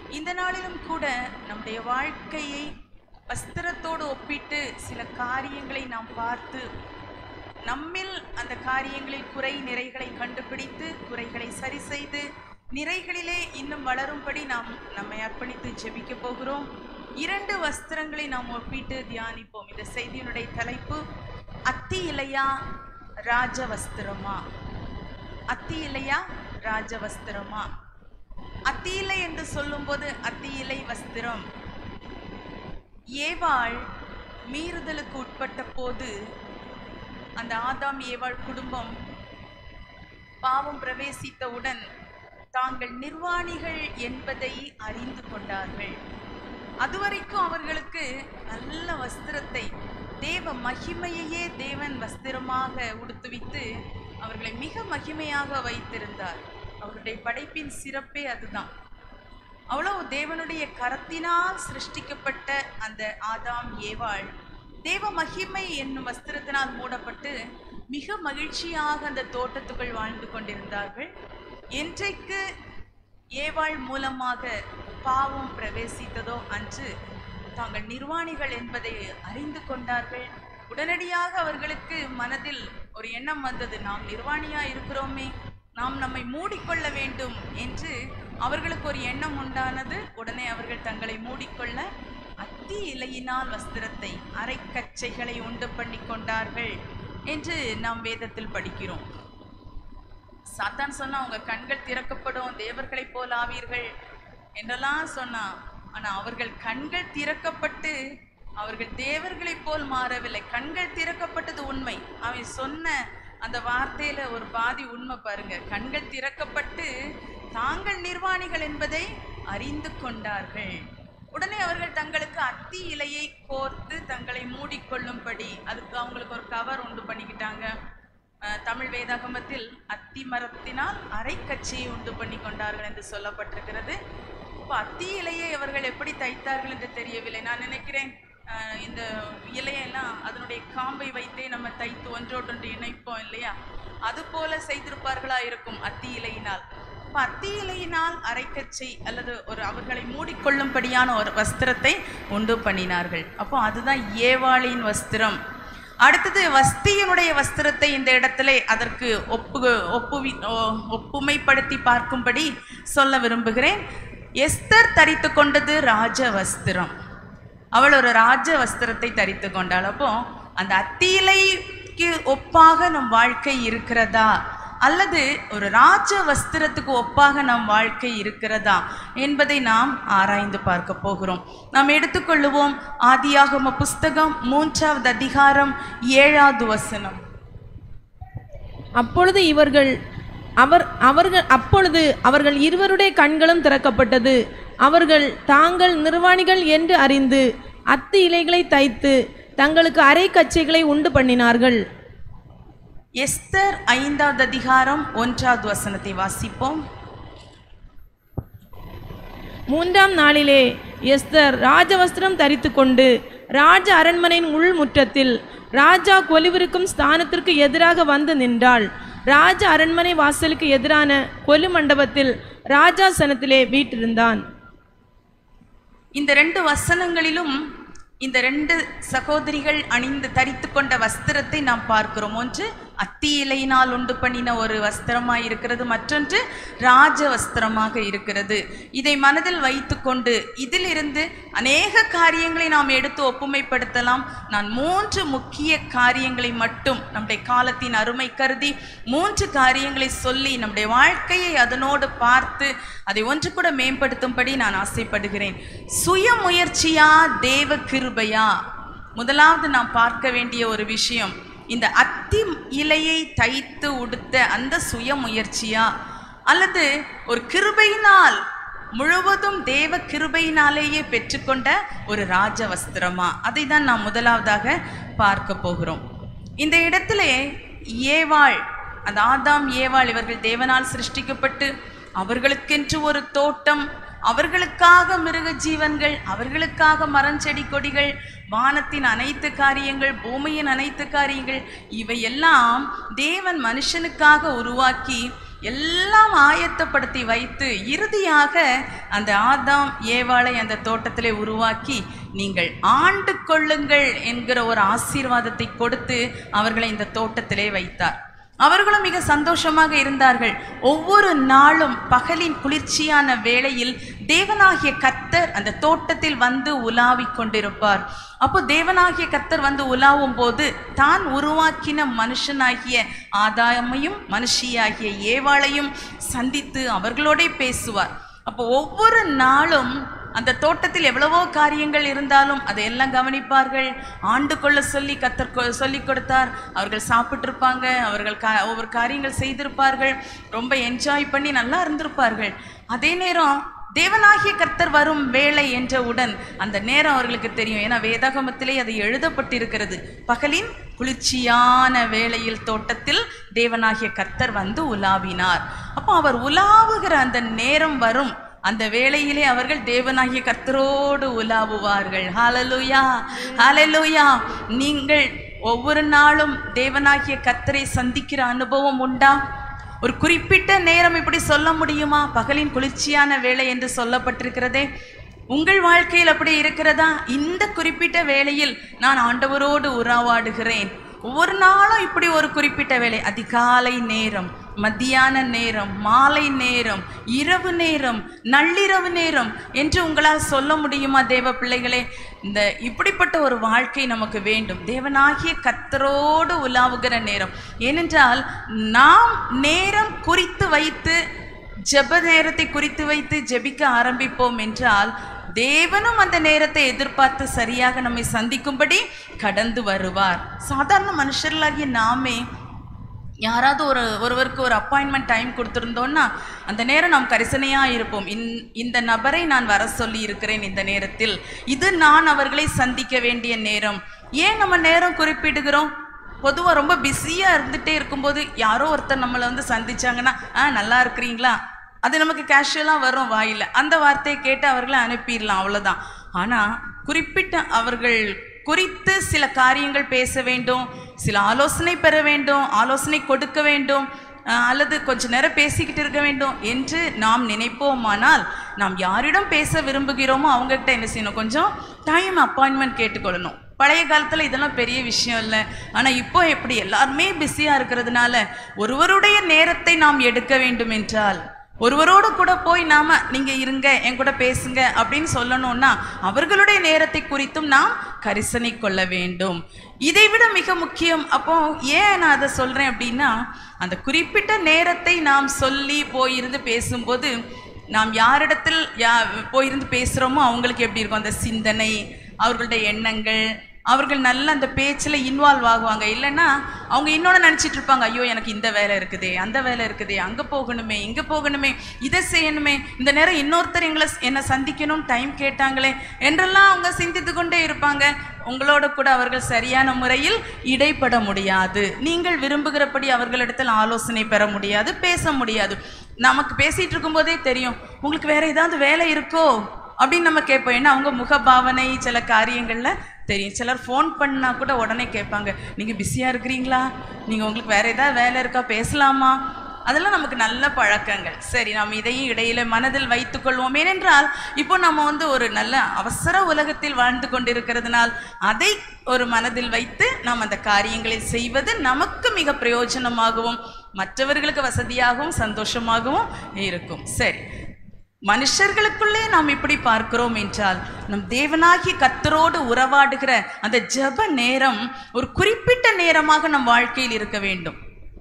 இந்த நாளிலும் கூட நம்முடைய வாழ்க்கையை வஸ்திரத்தோடு ஒப்பிட்டு சில காரியங்களை நாம் பார்த்து நம்மில் அந்த காரியங்களில் குறை நிறைகளை கண்டுபிடித்து குறைகளை சரி செய்து நிறைகளிலே இன்னும் வளரும்படி நாம் நம்மை அர்ப்பணித்து ஜெபிக்க போகிறோம் இரண்டு வஸ்திரங்களை நாம் ஒப்பிட்டு தியானிப்போம் இந்த செய்தியினுடைய தலைப்பு அத்தி இலையா ராஜ வஸ்திரமா அத்தி இலையா ராஜ வஸ்திரமா அத்தி இலை என்று சொல்லும்போது அத்தி இலை வஸ்திரம் ஏவாள் மீறுதலுக்கு உட்பட்ட போது அந்த ஆதாம் ஏவாள் குடும்பம் பாவம் பிரவேசித்தவுடன் தாங்கள் நிர்வாணிகள் என்பதை அறிந்து கொண்டார்கள் அதுவரைக்கும் அவர்களுக்கு நல்ல வஸ்திரத்தை தேவ மகிமையையே தேவன் வஸ்திரமாக உடுத்துவித்து அவர்களை மிக மகிமையாக வைத்திருந்தார் அவருடைய படைப்பின் சிறப்பே அதுதான் அவ்வளவு தேவனுடைய கரத்தினால் சிருஷ்டிக்கப்பட்ட அந்த ஆதாம் ஏவாள் தேவ மகிமை என்னும் வஸ்திரத்தினால் மூடப்பட்டு மிக மகிழ்ச்சியாக அந்த தோட்டத்துக்குள் வாழ்ந்து கொண்டிருந்தார்கள் என்றைக்கு ஏவாள் மூலமாக பாவம் பிரவேசித்ததோ அன்று தாங்கள் நிர்வாணிகள் என்பதை அறிந்து கொண்டார்கள் உடனடியாக அவர்களுக்கு மனதில் ஒரு எண்ணம் வந்தது நாம் நிர்வாணியா இருக்கிறோமே நாம் நம்மை மூடிக்கொள்ள வேண்டும் என்று அவர்களுக்கு ஒரு எண்ணம் உண்டானது உடனே அவர்கள் தங்களை மூடிக்கொள்ள அத்தி இலையினால் வஸ்திரத்தை அரைக்கச்சைகளை உண்டு பண்ணி கொண்டார்கள் என்று நாம் வேதத்தில் படிக்கிறோம் சாத்தான் சொன்னா உங்க கண்கள் திறக்கப்படும் தேவர்களைப் போல் ஆவீர்கள் என்றெல்லாம் சொன்னான் ஆனா அவர்கள் கண்கள் திறக்கப்பட்டு அவர்கள் தேவர்களைப் போல் மாறவில்லை கண்கள் திறக்கப்பட்டது உண்மை அவன் சொன்ன அந்த வார்த்தையில ஒரு பாதி உண்மை பாருங்க கண்கள் திறக்கப்பட்டு தாங்கள் நிர்வாணிகள் என்பதை அறிந்து கொண்டார்கள் உடனே அவர்கள் தங்களுக்கு அத்தி இலையை கோர்த்து தங்களை மூடிக்கொள்ளும்படி அதுக்கு அவங்களுக்கு ஒரு கவர் உண்டு பண்ணிக்கிட்டாங்க அஹ், தமிழ் வேதாகமத்தில் அத்தி மரத்தினால் அரைக்கச்சியை உண்டு பண்ணி கொண்டார்கள் என்று சொல்லப்பட்டிருக்கிறது இப்போ அத்தி இலையை அவர்கள் எப்படி தைத்தார்கள் என்று தெரியவில்லை நான் நினைக்கிறேன் அஹ், இந்த இலையெல்லாம் அதனுடைய காம்பை வைத்தே நம்ம தைத்து ஒன்றோடொன்று இணைப்போம் இல்லையா அது போல செய்திருப்பார்களா இருக்கும் அத்தி இலையினால் அப்ப அத்தி இலையினால் அரைக்கச்சை அல்லது ஒரு அவர்களை மூடிக்கொள்ளும்படியான ஒரு வஸ்திரத்தை உண்டு பண்ணினார்கள் அப்போ அதுதான் ஏவாளின் வஸ்திரம் அடுத்தது வஸ்தியினுடைய வஸ்திரத்தை இந்த இடத்துல அதற்கு ஒப்பு ஒப்புவி ஓ- ஒப்புமைப்படுத்தி பார்க்கும்படி சொல்ல விரும்புகிறேன் எஸ்தர் தரித்து கொண்டது ராஜ வஸ்திரம் அவள் ஒரு ராஜ வஸ்திரத்தை தரித்து கொண்டாள் அப்போ அந்த அத்தியிலைக்கு ஒப்பாக நம் வாழ்க்கை இருக்கிறதா அல்லது ஒரு ராஜ வஸ்திரத்துக்கு ஒப்பாக நம் வாழ்க்கை இருக்கிறதா என்பதை நாம் ஆராய்ந்து பார்க்க போகிறோம் நாம் எடுத்துக்கொள்ளுவோம் ஆதியாகம புஸ்தகம் மூன்றாவது அதிகாரம் ஏழாவது வசனம் அப்பொழுது இவர்கள் அவர் அவர்கள் அப்பொழுது அவர்கள் இருவருடைய கண்களும் திறக்கப்பட்டது அவர்கள் தாங்கள் நிர்வாணிகள் என்று அறிந்து அத்து இலைகளை தைத்து தங்களுக்கு அரை கச்சைகளை உண்டு பண்ணினார்கள் எஸ்தர் ஐந்தாவது அதிகாரம் ஒன்றாவது வசனத்தை வாசிப்போம் மூன்றாம் நாளிலே எஸ்தர் ராஜவஸ்திரம் தரித்து கொண்டு ராஜ அரண்மனையின் உள் முற்றத்தில் ராஜா கொலுவிருக்கும் ஸ்தானத்திற்கு எதிராக வந்து நின்றாள் ராஜ அரண்மனை வாசலுக்கு எதிரான கொலு மண்டபத்தில் ராஜாசனத்திலே வீற்றிருந்தான் இந்த ரெண்டு வசனங்களிலும் இந்த ரெண்டு சகோதரிகள் அணிந்து தரித்து கொண்ட வஸ்திரத்தை நாம் பார்க்கிறோம் ஒன்று அத்தி இலையினால் உண்டு பண்ணின ஒரு வஸ்திரமாய் இருக்கிறது மற்றொன்று ராஜ வஸ்திரமாக இருக்கிறது இதை மனதில் வைத்துக்கொண்டு இதிலிருந்து அநேக காரியங்களை நாம் எடுத்து ஒப்புமைப்படுத்தலாம் நான் மூன்று முக்கிய காரியங்களை மட்டும் நம்முடைய காலத்தின் அருமை கருதி மூன்று காரியங்களை சொல்லி நம்முடைய வாழ்க்கையை அதனோடு பார்த்து அதை ஒன்று கூட மேம்படுத்தும்படி நான் ஆசைப்படுகிறேன் சுய முயற்சியா தேவ கிருபையா முதலாவது நாம் பார்க்க வேண்டிய ஒரு விஷயம் இந்த அத்தி இலையை தைத்து உடுத்த அந்த சுய முயற்சியா அல்லது ஒரு கிருபையினால் முழுவதும் தேவ கிருபையினாலேயே பெற்றுக்கொண்ட ஒரு ராஜ வஸ்திரமா அதை தான் நாம் முதலாவதாக பார்க்க போகிறோம் இந்த இடத்திலே ஏவாள் அந்த ஆதாம் ஏவாள் இவர்கள் தேவனால் சிருஷ்டிக்கப்பட்டு அவர்களுக்கென்று ஒரு தோட்டம் அவர்களுக்காக மிருக ஜீவன்கள் அவர்களுக்காக மரஞ்செடி கொடிகள் வானத்தின் அனைத்து காரியங்கள் பூமியின் அனைத்து காரியங்கள் இவையெல்லாம் தேவன் மனுஷனுக்காக உருவாக்கி எல்லாம் ஆயத்தப்படுத்தி வைத்து இறுதியாக அந்த ஆதாம் ஏவாளை அந்த தோட்டத்திலே உருவாக்கி நீங்கள் ஆண்டு கொள்ளுங்கள் என்கிற ஒரு ஆசீர்வாதத்தை கொடுத்து அவர்களை இந்த தோட்டத்திலே வைத்தார் அவர்களும் மிக சந்தோஷமாக இருந்தார்கள் ஒவ்வொரு நாளும் பகலின் குளிர்ச்சியான வேளையில் தேவனாகிய கர்த்தர் அந்த தோட்டத்தில் வந்து உலாவிக் கொண்டிருப்பார் அப்போ தேவனாகிய கர்த்தர் வந்து உலாவும் போது தான் உருவாக்கின மனுஷனாகிய ஆதாயமையும் மனுஷியாகிய ஏவாளையும் சந்தித்து அவர்களோடே பேசுவார் அப்போ ஒவ்வொரு நாளும் அந்த தோட்டத்தில் எவ்வளவோ காரியங்கள் இருந்தாலும் அதையெல்லாம் கவனிப்பார்கள் ஆண்டு கொள்ள சொல்லி கத்தர் கொ- சொல்லிக் கொடுத்தார் அவர்கள் சாப்பிட்டிருப்பாங்க அவர்கள் கா ஒவ்வொரு காரியங்கள் செய்திருப்பார்கள் ரொம்ப என்ஜாய் பண்ணி நல்லா இருந்திருப்பார்கள் அதே நேரம் தேவனாகிய கர்த்தர் வரும் வேளை என்றவுடன் அந்த நேரம் அவர்களுக்கு தெரியும் ஏன்னா வேதாகமத்திலே அது எழுதப்பட்டிருக்கிறது பகலின் குளிர்ச்சியான வேளையில் தோட்டத்தில் தேவனாகிய கர்த்தர் வந்து உலாவினார் அப்போ அவர் உலாவுகிற அந்த நேரம் வரும் அந்த வேளையிலே அவர்கள் தேவனாகிய கர்த்தரோடு உலாவுவார்கள் ஹalleluya ஹalleluya நீங்கள் ஒவ்வொரு நாளும் தேவனாகிய கர்த்தரை சந்திக்கிற அனுபவம் உண்டா ஒரு குறிப்பிட்ட நேரம் இப்படி சொல்ல முடியுமா பகலின் குளிர்ச்சியான வேளை என்று சொல்லப்பட்டிருக்கிறதே உங்கள் வாழ்க்கையில் அப்படி இருக்கிறதா இந்த குறிப்பிட்ட வேளையில் நான் ஆண்டவரோடு உறவாடுகிறேன் ஒவ்வொரு நாளும் இப்படி ஒரு குறிப்பிட்ட வேளை அதிகாலை நேரம் மத்தியான நேரம் மாலை நேரம் இரவு நேரம் நள்ளிரவு நேரம் என்று உங்களால் சொல்ல முடியுமா தேவ பிள்ளைகளே இந்த இப்படிப்பட்ட ஒரு வாழ்க்கை நமக்கு வேண்டும் தேவனாகிய கத்தரோடு உலாவுகிற நேரம் ஏனென்றால் நாம் நேரம் குறித்து வைத்து ஜெப நேரத்தை குறித்து வைத்து ஜெபிக்க ஆரம்பிப்போம் என்றால் தேவனும் அந்த நேரத்தை எதிர்பார்த்து சரியாக நம்மை சந்திக்கும்படி கடந்து வருவார் சாதாரண மனுஷர்களாகிய நாமே யாராவது ஒரு ஒருவருக்கு ஒரு அப்பாயின்மெண்ட் டைம் கொடுத்துருந்தோன்னா அந்த நேரம் நாம் கரிசனையாக இருப்போம் இந் இந்த நபரை நான் வர சொல்லி இருக்கிறேன் இந்த நேரத்தில் இது நான் அவர்களை சந்திக்க வேண்டிய நேரம் ஏன் நம்ம நேரம் குறிப்பிடுகிறோம் பொதுவாக ரொம்ப பிஸியாக இருந்துகிட்டே இருக்கும்போது யாரோ ஒருத்தர் நம்மளை வந்து சந்திச்சாங்கன்னா ஆ நல்லா இருக்கிறீங்களா அது நமக்கு கேஷுவலாக வரும் வாயில் அந்த வார்த்தையை கேட்டு அவர்களை அனுப்பிடலாம் அவ்வளோதான் ஆனால் குறிப்பிட்ட அவர்கள் குறித்து சில காரியங்கள் பேச வேண்டும் சில ஆலோசனை பெற வேண்டும் ஆலோசனை கொடுக்க வேண்டும் அஹ், அல்லது கொஞ்ச நேரம் பேசிக்கிட்டு இருக்க வேண்டும் என்று நாம் நினைப்போமானால் நாம் யாரிடம் பேச விரும்புகிறோமோ அவங்ககிட்ட என்ன செய்யணும் கொஞ்சம் டைம் அப்பாயின்மெண்ட் கேட்டுக்கொள்ளணும் பழைய காலத்தில் இதெல்லாம் பெரிய விஷயம் இல்லை ஆனால் இப்போ எப்படி எல்லாருமே பிஸியாக இருக்கிறதுனால ஒருவருடைய நேரத்தை நாம் எடுக்க வேண்டும் என்றால் ஒருவரோடு கூட போய் நாம நீங்க இருங்க என் கூட பேசுங்க அப்படின்னு சொல்லணும்னா அவர்களுடைய நேரத்தை குறித்தும் நாம் கரிசனை கொள்ள வேண்டும் இதை விட மிக முக்கியம் அப்போ ஏன் நான் அதை சொல்றேன் அப்படின்னா அந்த குறிப்பிட்ட நேரத்தை நாம் சொல்லி போயிருந்து பேசும்போது நாம் யாரிடத்தில் யா போயிருந்து பேசுகிறோமோ அவங்களுக்கு எப்படி இருக்கும் அந்த சிந்தனை அவர்களுடைய எண்ணங்கள் அவர்கள் நல்ல அந்த பேச்சில் இன்வால்வ் ஆகுவாங்க இல்லைன்னா அவங்க இன்னொன்று நினச்சிட்டு இருப்பாங்க ஐயோ எனக்கு இந்த வேலை இருக்குதே அந்த வேலை இருக்குதே அங்கே போகணுமே இங்கே போகணுமே இதை செய்யணுமே இந்த நேரம் இன்னொருத்தர் எங்களை என்னை சந்திக்கணும் டைம் கேட்டாங்களே என்றெல்லாம் அவங்க சிந்தித்து கொண்டே இருப்பாங்க உங்களோட கூட அவர்கள் சரியான முறையில் இடைப்பட முடியாது நீங்கள் விரும்புகிறபடி அவர்களிடத்தில் ஆலோசனை பெற முடியாது பேச முடியாது நமக்கு பேசிட்டு இருக்கும்போதே தெரியும் உங்களுக்கு வேற ஏதாவது வேலை இருக்கோ அப்படின்னு நம்ம கேட்போம் ஏன்னா அவங்க முகபாவனை சில காரியங்கள்ல தெரியும் சிலர் ஃபோன் பண்ணா கூட உடனே கேட்பாங்க நீங்க பிஸியா இருக்கிறீங்களா நீங்க உங்களுக்கு வேற ஏதாவது வேலை இருக்கா பேசலாமா அதெல்லாம் நமக்கு நல்ல பழக்கங்கள் சரி நாம் இதையும் இடையில மனதில் வைத்துக் கொள்வோம் ஏனென்றால் இப்போ நம்ம வந்து ஒரு நல்ல அவசர உலகத்தில் வாழ்ந்து கொண்டிருக்கிறதுனால் அதை ஒரு மனதில் வைத்து நாம் அந்த காரியங்களை செய்வது நமக்கு மிக பிரயோஜனமாகவும் மற்றவர்களுக்கு வசதியாகவும் சந்தோஷமாகவும் இருக்கும் சரி மனுஷர்களுக்குள்ளே நாம் இப்படி பார்க்கிறோம் என்றால் நம் தேவனாகிய கத்தரோடு உறவாடுகிற அந்த ஜெப நேரம் ஒரு குறிப்பிட்ட நேரமாக நம் வாழ்க்கையில் இருக்க வேண்டும்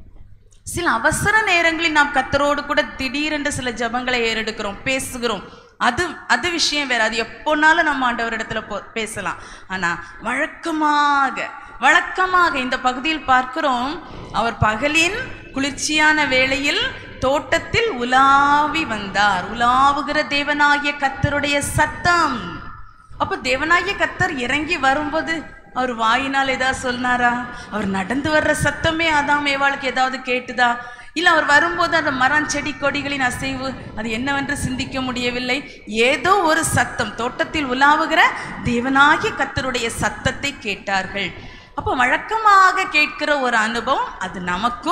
சில அவசர நேரங்களில் நாம் கத்தரோடு கூட திடீரென்று சில ஜெபங்களை ஏறெடுக்கிறோம் பேசுகிறோம் அது அது விஷயம் வேற அது எப்போனாலும் நம்ம ஆண்டவரிடத்துல போ பேசலாம் ஆனா வழக்கமாக வழக்கமாக இந்த பகுதியில் பார்க்கிறோம் அவர் பகலின் குளிர்ச்சியான வேளையில் தோட்டத்தில் உலாவி வந்தார் உலாவுகிற தேவனாகிய கத்தருடைய சத்தம் அப்ப தேவனாகிய கத்தர் இறங்கி வரும்போது அவர் வாயினால் ஏதாவது சொன்னாரா அவர் நடந்து வர்ற சத்தமே அதாம் ஏவாளுக்கு ஏதாவது கேட்டுதா இல்ல அவர் வரும்போது அந்த மரம் செடி கொடிகளின் அசைவு அது என்னவென்று சிந்திக்க முடியவில்லை ஏதோ ஒரு சத்தம் தோட்டத்தில் உலாவுகிற தேவனாகிய கத்தருடைய சத்தத்தை கேட்டார்கள் அப்போ வழக்கமாக கேட்கிற ஒரு அனுபவம் அது நமக்கும்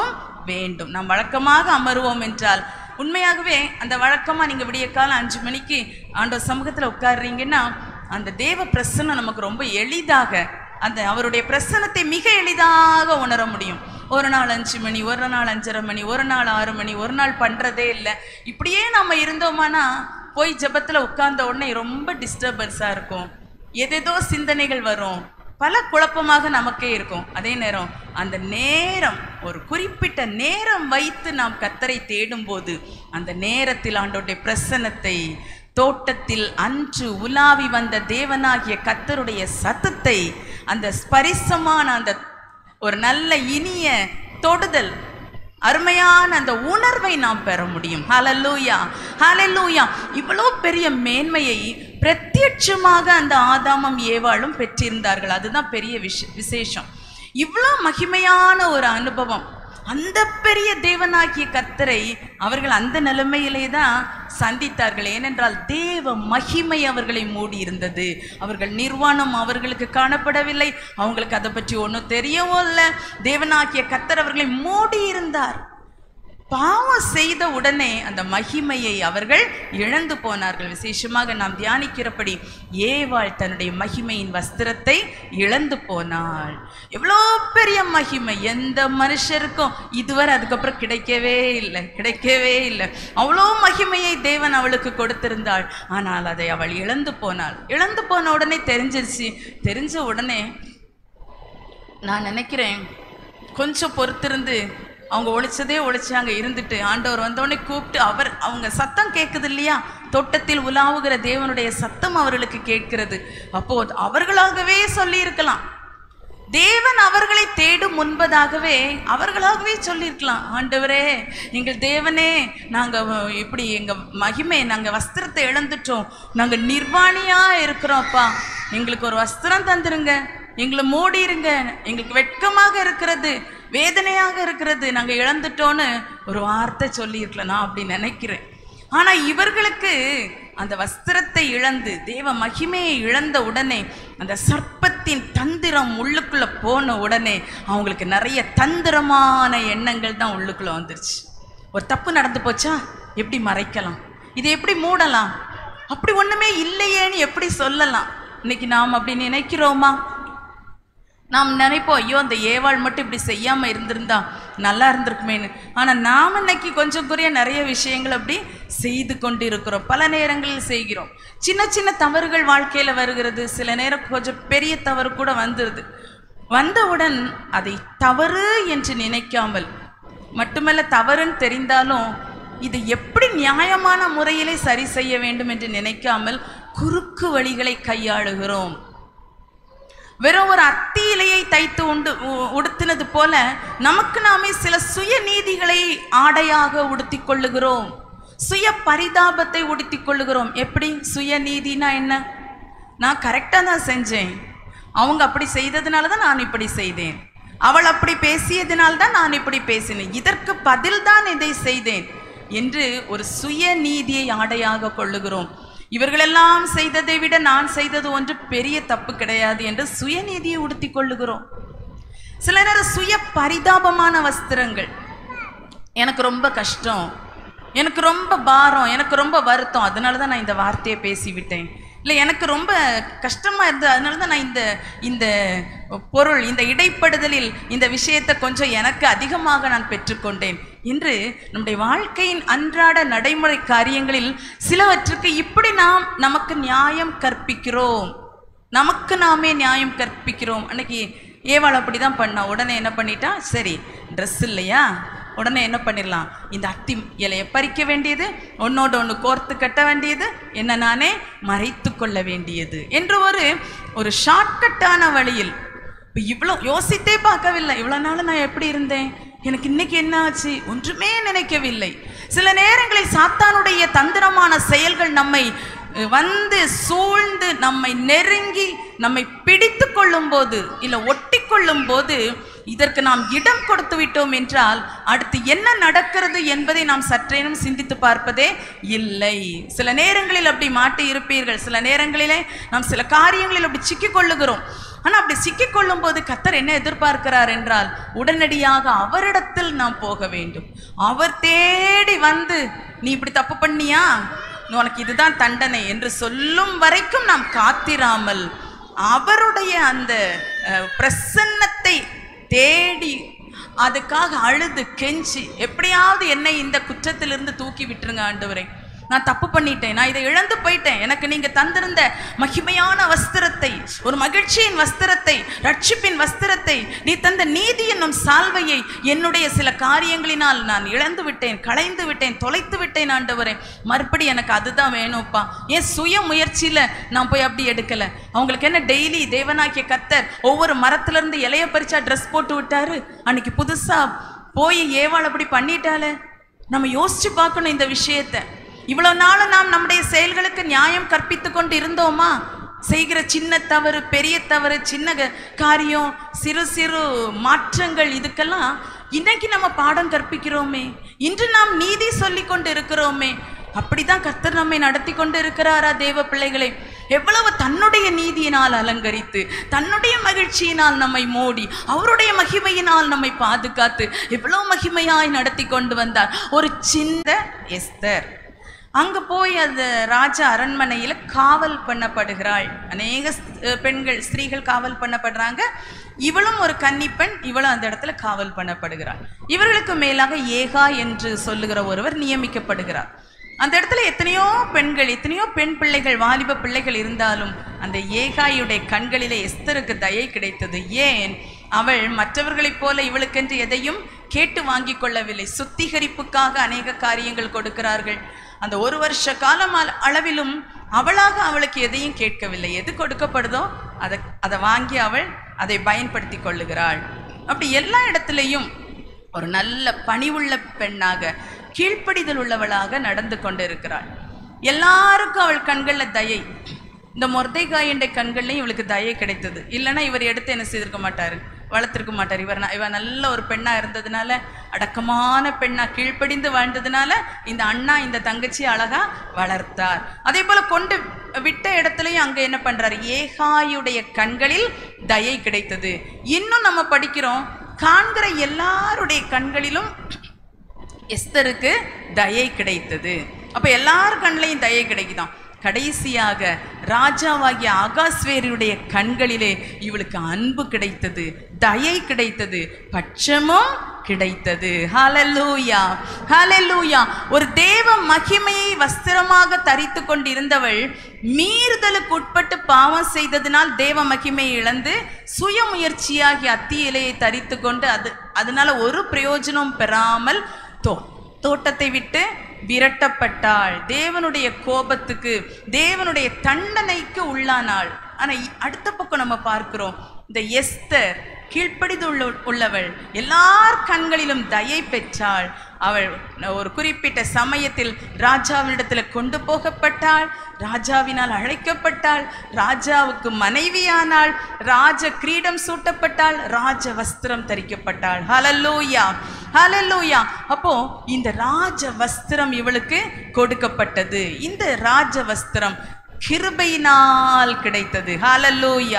வேண்டும் நாம் வழக்கமாக அமருவோம் என்றால் உண்மையாகவே அந்த வழக்கமாக நீங்கள் விடிய காலம் அஞ்சு மணிக்கு ஆண்டவர் சமூகத்தில் உட்கார்றீங்கன்னா அந்த தேவ பிரசன்னம் நமக்கு ரொம்ப எளிதாக அந்த அவருடைய பிரசன்னத்தை மிக எளிதாக உணர முடியும் ஒரு நாள் அஞ்சு மணி ஒரு நாள் அஞ்சரை மணி ஒரு நாள் ஆறு மணி ஒரு நாள் பண்ணுறதே இல்லை இப்படியே நம்ம இருந்தோமானா போய் ஜெபத்தில் உட்கார்ந்த உடனே ரொம்ப டிஸ்டர்பன்ஸாக இருக்கும் எதேதோ சிந்தனைகள் வரும் பல குழப்பமாக நமக்கே இருக்கும் அதே நேரம் அந்த நேரம் ஒரு குறிப்பிட்ட நேரம் வைத்து நாம் கத்தரை தேடும்போது அந்த நேரத்தில் ஆண்டோடைய பிரசன்னத்தை தோட்டத்தில் அன்று உலாவி வந்த தேவனாகிய கத்தருடைய சத்தத்தை அந்த ஸ்பரிசமான அந்த ஒரு நல்ல இனிய தொடுதல் அருமையான அந்த உணர்வை நாம் பெற முடியும் ஹalleluya ஹalleluya இவ்வளோ பெரிய மேன்மையை பிரத்யட்சமாக அந்த ஆதாமம் ஏவாளும் பெற்றிருந்தார்கள் அதுதான் பெரிய விஷ விசேஷம் இவ்வளோ மகிமையான ஒரு அனுபவம் அந்த பெரிய தேவனாகிய கத்தரை அவர்கள் அந்த நிலைமையிலே தான் சந்தித்தார்கள் ஏனென்றால் தேவ மகிமை அவர்களை மூடி இருந்தது அவர்கள் நிர்வாணம் அவர்களுக்கு காணப்படவில்லை அவங்களுக்கு அதை பற்றி ஒன்றும் தெரியவும் இல்லை தேவனாகிய கத்தர் அவர்களை மூடி இருந்தார் பாவம் செய்த உடனே அந்த மகிமையை அவர்கள் இழந்து போனார்கள் விசேஷமாக நாம் தியானிக்கிறபடி ஏவாள் தன்னுடைய மகிமையின் வஸ்திரத்தை இழந்து போனாள் எவ்வளோ பெரிய மகிமை எந்த மனுஷருக்கும் இதுவரை அதுக்கப்புறம் கிடைக்கவே இல்லை கிடைக்கவே இல்லை அவ்வளோ மகிமையை தேவன் அவளுக்கு கொடுத்திருந்தாள் ஆனால் அதை அவள் இழந்து போனாள் இழந்து போன உடனே தெரிஞ்சிருச்சு தெரிஞ்ச உடனே நான் நினைக்கிறேன் கொஞ்சம் பொறுத்திருந்து அவங்க ஒழிச்சதே ஒழிச்சாங்க இருந்துட்டு ஆண்டவர் வந்தோடனே கூப்பிட்டு அவர் அவங்க சத்தம் கேட்குது இல்லையா தோட்டத்தில் உலாவுகிற தேவனுடைய சத்தம் அவர்களுக்கு கேட்கிறது அப்போ அவர்களாகவே சொல்லியிருக்கலாம் தேவன் அவர்களை தேடும் முன்பதாகவே அவர்களாகவே சொல்லியிருக்கலாம் ஆண்டவரே எங்கள் தேவனே நாங்கள் இப்படி எங்கள் மகிமை நாங்கள் வஸ்திரத்தை இழந்துட்டோம் நாங்கள் நிர்வாணியா இருக்கிறோம்ப்பா எங்களுக்கு ஒரு வஸ்திரம் தந்துருங்க எங்களை மூடிருங்க எங்களுக்கு வெட்கமாக இருக்கிறது வேதனையாக இருக்கிறது நாங்கள் இழந்துட்டோன்னு ஒரு வார்த்தை சொல்லியிருக்கலாம் நான் அப்படி நினைக்கிறேன் ஆனா இவர்களுக்கு அந்த வஸ்திரத்தை இழந்து தேவ மகிமையை இழந்த உடனே அந்த சர்ப்பத்தின் தந்திரம் உள்ளுக்குள்ள போன உடனே அவங்களுக்கு நிறைய தந்திரமான எண்ணங்கள் தான் உள்ளுக்குள்ள வந்துருச்சு ஒரு தப்பு நடந்து போச்சா எப்படி மறைக்கலாம் இதை எப்படி மூடலாம் அப்படி ஒண்ணுமே இல்லையேன்னு எப்படி சொல்லலாம் இன்னைக்கு நாம் அப்படி நினைக்கிறோமா நாம் நினைப்போம் ஐயோ அந்த ஏவாள் மட்டும் இப்படி செய்யாம இருந்திருந்தா நல்லா இருந்திருக்குமேன்னு ஆனா நாம் இன்னைக்கு கொஞ்சம் குறைய நிறைய விஷயங்கள் அப்படி செய்து கொண்டு இருக்கிறோம் பல நேரங்களில் செய்கிறோம் சின்ன சின்ன தவறுகள் வாழ்க்கையில வருகிறது சில நேரம் கொஞ்சம் பெரிய தவறு கூட வந்துருது வந்தவுடன் அதை தவறு என்று நினைக்காமல் மட்டுமல்ல தவறுன்னு தெரிந்தாலும் இது எப்படி நியாயமான முறையிலே சரி செய்ய வேண்டும் என்று நினைக்காமல் குறுக்கு வழிகளை கையாளுகிறோம் வெறும் ஒரு அத்தி இலையை தைத்து உண்டு உ- உடுத்தினது போல நமக்கு நாமே சில சுய நீதிகளை ஆடையாக உடுத்திக் கொள்ளுகிறோம் சுய பரிதாபத்தை உடுத்திக் கொள்ளுகிறோம் எப்படி சுய நீதினா என்ன நான் கரெக்டாக தான் செஞ்சேன் அவங்க அப்படி செய்ததுனால தான் நான் இப்படி செய்தேன் அவள் அப்படி பேசியதுனால தான் நான் இப்படி பேசினேன் இதற்கு பதில் தான் இதை செய்தேன் என்று ஒரு சுய நீதியை ஆடையாக கொள்ளுகிறோம் இவர்களெல்லாம் செய்ததை விட நான் செய்தது ஒன்று பெரிய தப்பு கிடையாது என்று சுயநீதியை உடுத்திக் கொள்ளுகிறோம் சில நேரம் சுய பரிதாபமான வஸ்திரங்கள் எனக்கு ரொம்ப கஷ்டம் எனக்கு ரொம்ப பாரம் எனக்கு ரொம்ப வருத்தம் அதனால தான் நான் இந்த வார்த்தையை பேசிவிட்டேன் இல்லை எனக்கு ரொம்ப கஷ்டமா இருந்தது அதனால தான் நான் இந்த இந்த பொருள் இந்த இடைப்படுதலில் இந்த விஷயத்தை கொஞ்சம் எனக்கு அதிகமாக நான் பெற்றுக்கொண்டேன் என்று நம்முடைய வாழ்க்கையின் அன்றாட நடைமுறை காரியங்களில் சிலவற்றுக்கு இப்படி நாம் நமக்கு நியாயம் கற்பிக்கிறோம் நமக்கு நாமே நியாயம் கற்பிக்கிறோம் அன்னைக்கு ஏவாள் அப்படி தான் பண்ணா உடனே என்ன பண்ணிட்டா சரி ட்ரெஸ் இல்லையா உடனே என்ன பண்ணிடலாம் இந்த அத்தி இலையை பறிக்க வேண்டியது ஒன்னோட ஒன்று கோர்த்து கட்ட வேண்டியது என்ன நானே மறைத்து கொள்ள வேண்டியது என்று ஒரு ஒரு ஷார்ட்கட்டான வழியில் இப்போ இவ்வளோ யோசித்தே பார்க்கவில்லை இவ்வளோ நாள் நான் எப்படி இருந்தேன் எனக்கு இன்னைக்கு என்ன ஆச்சு ஒன்றுமே நினைக்கவில்லை சில நேரங்களில் சாத்தானுடைய தந்திரமான செயல்கள் நம்மை அஹ், வந்து சூழ்ந்து நம்மை நெருங்கி நம்மை பிடித்து கொள்ளும் போது இல்லை ஒட்டி கொள்ளும் போது இதற்கு நாம் இடம் கொடுத்து விட்டோம் என்றால் அடுத்து என்ன நடக்கிறது என்பதை நாம் சற்றேனும் சிந்தித்து பார்ப்பதே இல்லை சில நேரங்களில் அப்படி மாட்டி இருப்பீர்கள் சில நேரங்களிலே நாம் சில காரியங்களில் அப்படி சிக்கிக் கொள்ளுகிறோம் ஆனா அப்படி சிக்கிக் கொள்ளும் போது கத்தர் என்ன எதிர்பார்க்கிறார் என்றால் உடனடியாக அவரிடத்தில் நாம் போக வேண்டும் அவர் தேடி வந்து நீ இப்படி தப்பு பண்ணியா உனக்கு இதுதான் தண்டனை என்று சொல்லும் வரைக்கும் நாம் காத்திராமல் அவருடைய அந்த அஹ், பிரசன்னத்தை தேடி அதுக்காக அழுது கெஞ்சி எப்படியாவது என்னை இந்த குற்றத்திலிருந்து தூக்கி விட்டுருங்க ஆண்டவரே நான் தப்பு பண்ணிட்டேன் நான் இதை இழந்து போயிட்டேன் எனக்கு நீங்க தந்திருந்த மகிமையான வஸ்திரத்தை ஒரு மகிழ்ச்சியின் வஸ்திரத்தை ரட்சிப்பின் வஸ்திரத்தை நீ தந்த நீதி என்னும் சால்வையை என்னுடைய சில காரியங்களினால் நான் இழந்து விட்டேன் களைந்து விட்டேன் தொலைத்து விட்டேன் ஆண்டவரே மறுபடி எனக்கு அதுதான் வேணும்ப்பா ஏன் சுய முயற்சியில நான் போய் அப்படி எடுக்கல அவங்களுக்கு என்ன டெய்லி தேவனாக்கிய கத்தர் ஒவ்வொரு மரத்துல இருந்து இலைய பறிச்சா ட்ரெஸ் போட்டு விட்டாரு அன்னைக்கு புதுசா போய் ஏவாள் அப்படி பண்ணிட்டாலே நம்ம யோசிச்சு பார்க்கணும் இந்த விஷயத்தை இவ்வளவு நாளும் நாம் நம்முடைய செயல்களுக்கு நியாயம் கற்பித்து கொண்டு இருந்தோமா செய்கிற சின்ன தவறு பெரிய தவறு சின்ன க- காரியம் சிறு சிறு மாற்றங்கள் இதுக்கெல்லாம் இன்னைக்கு நம்ம பாடம் கற்பிக்கிறோமே இன்று நாம் நீதி சொல்லி கொண்டு இருக்கிறோமே அப்படிதான் கர்த்தர் நம்மை நடத்தி கொண்டு இருக்கிறாரா தேவ பிள்ளைகளே எவ்வளவு தன்னுடைய நீதியினால் அலங்கரித்து தன்னுடைய மகிழ்ச்சியினால் நம்மை மூடி அவருடைய மகிமையினால் நம்மை பாதுகாத்து எவ்வளவு மகிமையாய் நடத்தி கொண்டு வந்தார் ஒரு சின்ன எஸ்தர் அங்க போய் அந்த ராஜ அரண்மனையில காவல் பண்ணப்படுகிறாள் அநேக ஸ்- பெண்கள் ஸ்திரீகள் காவல் பண்ணப்படுறாங்க இவளும் ஒரு கன்னிப்பெண் இவளும் அந்த இடத்துல காவல் பண்ணப்படுகிறாள் இவர்களுக்கு மேலாக ஏகா என்று சொல்லுகிற ஒருவர் நியமிக்கப்படுகிறார் அந்த இடத்துல எத்தனையோ பெண்கள் எத்தனையோ பெண் பிள்ளைகள் வாலிப பிள்ளைகள் இருந்தாலும் அந்த ஏகாயுடைய கண்களிலே எஸ்தருக்கு தயை கிடைத்தது ஏன் அவள் மற்றவர்களைப் போல இவளுக்கென்று எதையும் கேட்டு வாங்கிக் கொள்ளவில்லை சுத்திகரிப்புக்காக அநேக காரியங்கள் கொடுக்கிறார்கள் அந்த ஒரு வருஷ காலம் அள- அளவிலும் அவளாக அவளுக்கு எதையும் கேட்கவில்லை எது கொடுக்கப்படுதோ அதை அதை வாங்கி அவள் அதை பயன்படுத்தி கொள்ளுகிறாள் அப்படி எல்லா இடத்துலையும் ஒரு நல்ல பணிவுள்ள பெண்ணாக கீழ்ப்படிதல் உள்ளவளாக நடந்து கொண்டிருக்கிறாள் எல்லாருக்கும் அவள் கண்கள்ல தயை இந்த மொர்தைகாயண்ட கண்கள்லையும் இவளுக்கு தயை கிடைத்தது இல்லைன்னா இவர் எடுத்து என்ன செய்திருக்க மாட்டாரு வளர்த்திருக்க மாட்டார் இவர் ந- இவ நல்ல ஒரு பெண்ணா இருந்ததுனால அடக்கமான பெண்ணா கீழ்ப்படிந்து வாழ்ந்ததுனால இந்த அண்ணா இந்த தங்கச்சி அழகா வளர்த்தார் அதே போல கொண்டு விட்ட இடத்துலயும் அங்க என்ன பண்றாரு ஏகாயுடைய கண்களில் தயை கிடைத்தது இன்னும் நம்ம படிக்கிறோம் காண்கிற எல்லாருடைய கண்களிலும் எஸ்தருக்கு தயை கிடைத்தது அப்ப எல்லார் கண்ணிலையும் தயை கிடைக்குதாம் கடைசியாக ராஜாவாகிய ஆகாஸ்வேரியுடைய கண்களிலே இவளுக்கு அன்பு கிடைத்தது தயை கிடைத்தது பட்சமும் கிடைத்தது ஹalleluya ஹalleluya ஒரு தேவ மகிமையை வஸ்திரமாக தரித்து கொண்டிருந்தவள் மீறுதலுக்கு உட்பட்டு பாவம் செய்ததினால் தேவ மகிமையை இழந்து சுய முயற்சியாகி அத்தி இலையை தரித்து கொண்டு அது அதனால ஒரு பிரயோஜனம் பெறாமல் தோ தோட்டத்தை விட்டு விரட்டப்பட்டாள் தேவனுடைய கோபத்துக்கு தேவனுடைய தண்டனைக்கு உள்ளானாள் ஆனா இ- அடுத்த பக்கம் நம்ம பார்க்கிறோம் இந்த எஸ்தர் கீழ்ப்படிதுள்ள உள்ளவள் எல்லார் கண்களிலும் தயை பெற்றாள் அவள் ஒரு குறிப்பிட்ட சமயத்தில் ராஜாவினிடத்துல கொண்டு போகப்பட்டாள் ராஜாவினால் அழைக்கப்பட்டாள் ராஜாவுக்கு மனைவியானாள் ராஜ கிரீடம் சூட்டப்பட்டாள் ராஜ வஸ்திரம் தரிக்கப்பட்டாள் ஹalleluya ஹalleluya அப்போ இந்த ராஜ வஸ்திரம் இவளுக்கு கொடுக்கப்பட்டது இந்த ராஜ வஸ்திரம் கிருபையினால் கிடைத்தது ஹalleluya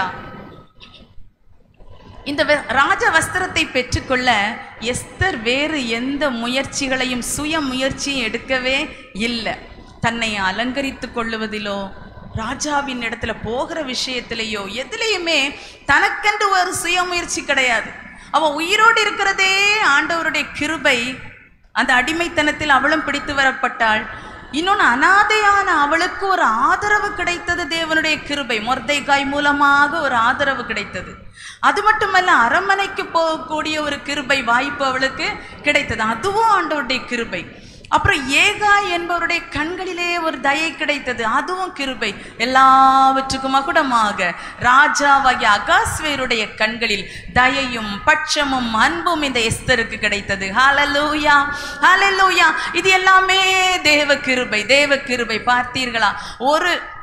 இந்த வ- ராஜ வஸ்திரத்தை பெற்றுக்கொள்ள எஸ்தர் வேறு எந்த முயற்சிகளையும் சுய முயற்சியும் எடுக்கவே இல்லை தன்னை அலங்கரித்து கொள்ளுவதிலோ ராஜாவின் இடத்துல போகிற விஷயத்திலேயோ எதுலேயுமே தனக்கென்று ஒரு சுய முயற்சி கிடையாது அவ உயிரோடு இருக்கிறதே ஆண்டவருடைய கிருபை அந்த அடிமைத்தனத்தில் அவளும் பிடித்து வரப்பட்டாள் இன்னொன்று அனாதையான அவளுக்கு ஒரு ஆதரவு கிடைத்தது தேவனுடைய கிருபை மொர்தைகாய் மூலமாக ஒரு ஆதரவு கிடைத்தது அது மட்டுமல்ல அரண்மனைக்கு போகக்கூடிய ஒரு கிருபை வாய்ப்பு அவளுக்கு கிடைத்தது அதுவும் ஆண்டவருடைய கிருபை அப்புறம் ஏகா என்பவருடைய கண்களிலே ஒரு தயை கிடைத்தது அதுவும் கிருபை எல்லாவற்றுக்கும் மகுடமாக ராஜாவாகிய அகாஸ்வேருடைய கண்களில் தயையும் பட்சமும் அன்பும் இந்த எஸ்தருக்கு கிடைத்தது ஹalleluya ஹalleluya இது எல்லாமே தேவ கிருபை தேவ கிருபை பார்த்தீர்களா ஒரு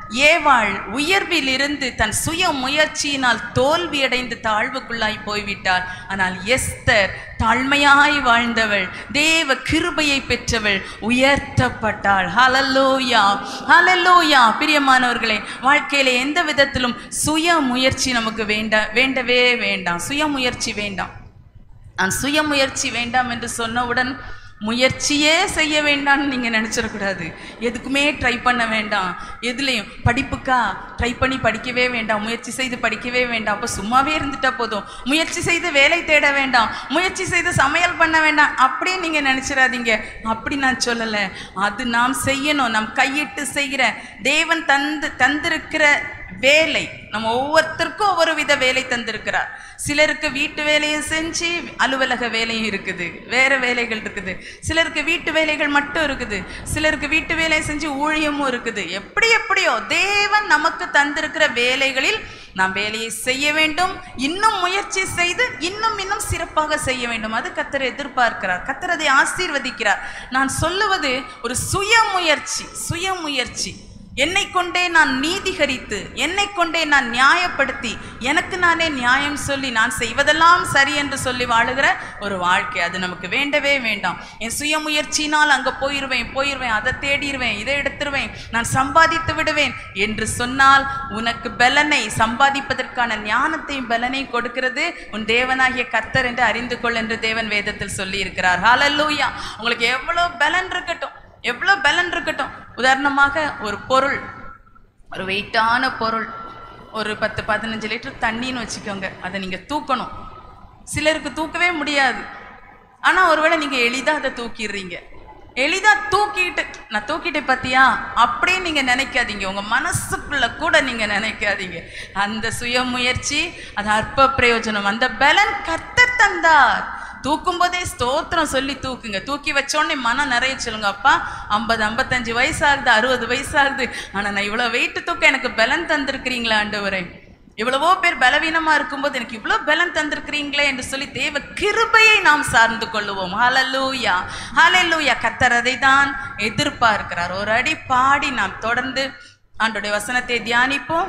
ஏவாள் உயர்வில் இருந்து தன் சுய முயற்சியினால் தோல்வியடைந்து தாழ்வுக்குள்ளாய் போய்விட்டாள் ஆனால் எஸ்தர் தாழ்மையாய் வாழ்ந்தவள் தேவ கிருபையை பெற்றவள் உயர்த்தப்பட்டாள் ஹலலோயா ஹலலோயா பிரியமானவர்களே வாழ்க்கையில எந்த விதத்திலும் சுய முயற்சி நமக்கு வேண்ட வேண்டவே வேண்டாம் சுய முயற்சி வேண்டாம் நான் சுய முயற்சி வேண்டாம் என்று சொன்னவுடன் முயற்சியே செய்ய வேண்டாம்னு நீங்கள் நினச்சிடக்கூடாது எதுக்குமே ட்ரை பண்ண வேண்டாம் எதுலேயும் படிப்புக்கா ட்ரை பண்ணி படிக்கவே வேண்டாம் முயற்சி செய்து படிக்கவே வேண்டாம் அப்போ சும்மாவே இருந்துட்டா போதும் முயற்சி செய்து வேலை தேட வேண்டாம் முயற்சி செய்து சமையல் பண்ண வேண்டாம் அப்படியே நீங்கள் நினச்சிடாதீங்க அப்படி நான் சொல்லலை அது நாம் செய்யணும் நம் கையிட்டு செய்கிற தேவன் தந்து தந்திருக்கிற வேலை நம்ம ஒவ்வொருத்தருக்கும் ஒவ்வொரு வித வேலை தந்திருக்கிறார் சிலருக்கு வீட்டு வேலையும் செஞ்சு அலுவலக வேலையும் இருக்குது வேற வேலைகள் இருக்குது சிலருக்கு வீட்டு வேலைகள் மட்டும் இருக்குது சிலருக்கு வீட்டு வேலை செஞ்சு ஊழியமும் இருக்குது எப்படி எப்படியோ தேவன் நமக்கு தந்திருக்கிற வேலைகளில் நாம் வேலையை செய்ய வேண்டும் இன்னும் முயற்சி செய்து இன்னும் இன்னும் சிறப்பாக செய்ய வேண்டும் அது கத்தர் எதிர்பார்க்கிறார் கத்தர் அதை ஆசீர்வதிக்கிறார் நான் சொல்லுவது ஒரு சுய முயற்சி சுய முயற்சி என்னை கொண்டே நான் நீதிகரித்து என்னை கொண்டே நான் நியாயப்படுத்தி எனக்கு நானே நியாயம் சொல்லி நான் செய்வதெல்லாம் சரி என்று சொல்லி வாழுகிற ஒரு வாழ்க்கை அது நமக்கு வேண்டவே வேண்டாம் என் சுய முயற்சியினால் அங்கே போயிடுவேன் போயிடுவேன் அதை தேடிடுவேன் இதை எடுத்துருவேன் நான் சம்பாதித்து விடுவேன் என்று சொன்னால் உனக்கு பலனை சம்பாதிப்பதற்கான ஞானத்தையும் பலனை கொடுக்கிறது உன் தேவனாகிய கர்த்தர் என்று அறிந்து கொள் என்று தேவன் வேதத்தில் சொல்லி இருக்கிறார் ஹalleluya உங்களுக்கு எவ்வளோ பலன் இருக்கட்டும் எவ்வளோ பலன் இருக்கட்டும் உதாரணமாக ஒரு பொருள் ஒரு வெயிட்டான பொருள் ஒரு பத்து பதினஞ்சு லிட்டர் தண்ணின்னு வச்சுக்கோங்க அதை நீங்கள் தூக்கணும் சிலருக்கு தூக்கவே முடியாது ஆனால் ஒருவேளை நீங்கள் எளிதாக அதை தூக்கிடுறீங்க எளிதாக தூக்கிட்டு நான் தூக்கிட்டேன் பார்த்தியா அப்படியே நீங்கள் நினைக்காதீங்க உங்கள் மனசுக்குள்ள கூட நீங்கள் நினைக்காதீங்க அந்த சுய முயற்சி அது அற்ப பிரயோஜனம் அந்த பலன் கர்த்தர் தந்தார் தூக்கும் போதே ஸ்தோத்திரம் சொல்லி தூக்குங்க தூக்கி வச்சோடனே மனம் நிறைய சொல்லுங்க அப்பா ஐம்பது ஐம்பத்தஞ்சு வயசாகுது அறுபது வயசாகுது ஆனால் நான் இவ்வளோ வெயிட் தூக்க எனக்கு பலன் தந்திருக்கிறீங்களா ஆண்டவரே எவ்வளவோ பேர் பலவீனமா இருக்கும்போது எனக்கு இவ்வளோ பலன் தந்திருக்கிறீங்களே என்று சொல்லி தேவ கிருபையை நாம் சார்ந்து கொள்ளுவோம் ஹalleluya ஹalleluya கத்தர் அதை தான் எதிர்பார்க்கிறார் ஒரு அடி பாடி நாம் தொடர்ந்து ஆண்டோடைய வசனத்தை தியானிப்போம்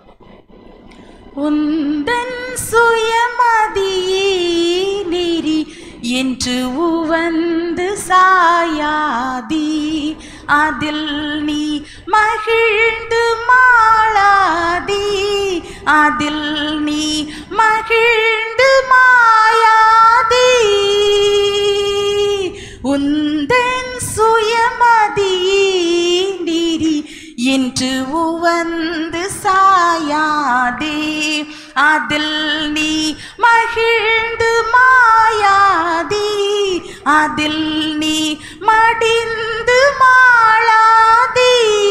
உந்தன் சுயமதியே நெறி என்று உவந்து சாயாதி அதில் நீ மகிழ்ந்து மாளாதி அதில் நீ மகிழ்ந்து மாயாதி உந்தன் சுயமதியே நெறி என்று உவந்து சாயாதே அதில் நீ மகிழ்ந்து மாயாதே அதில் நீ மடிந்து மாளாதே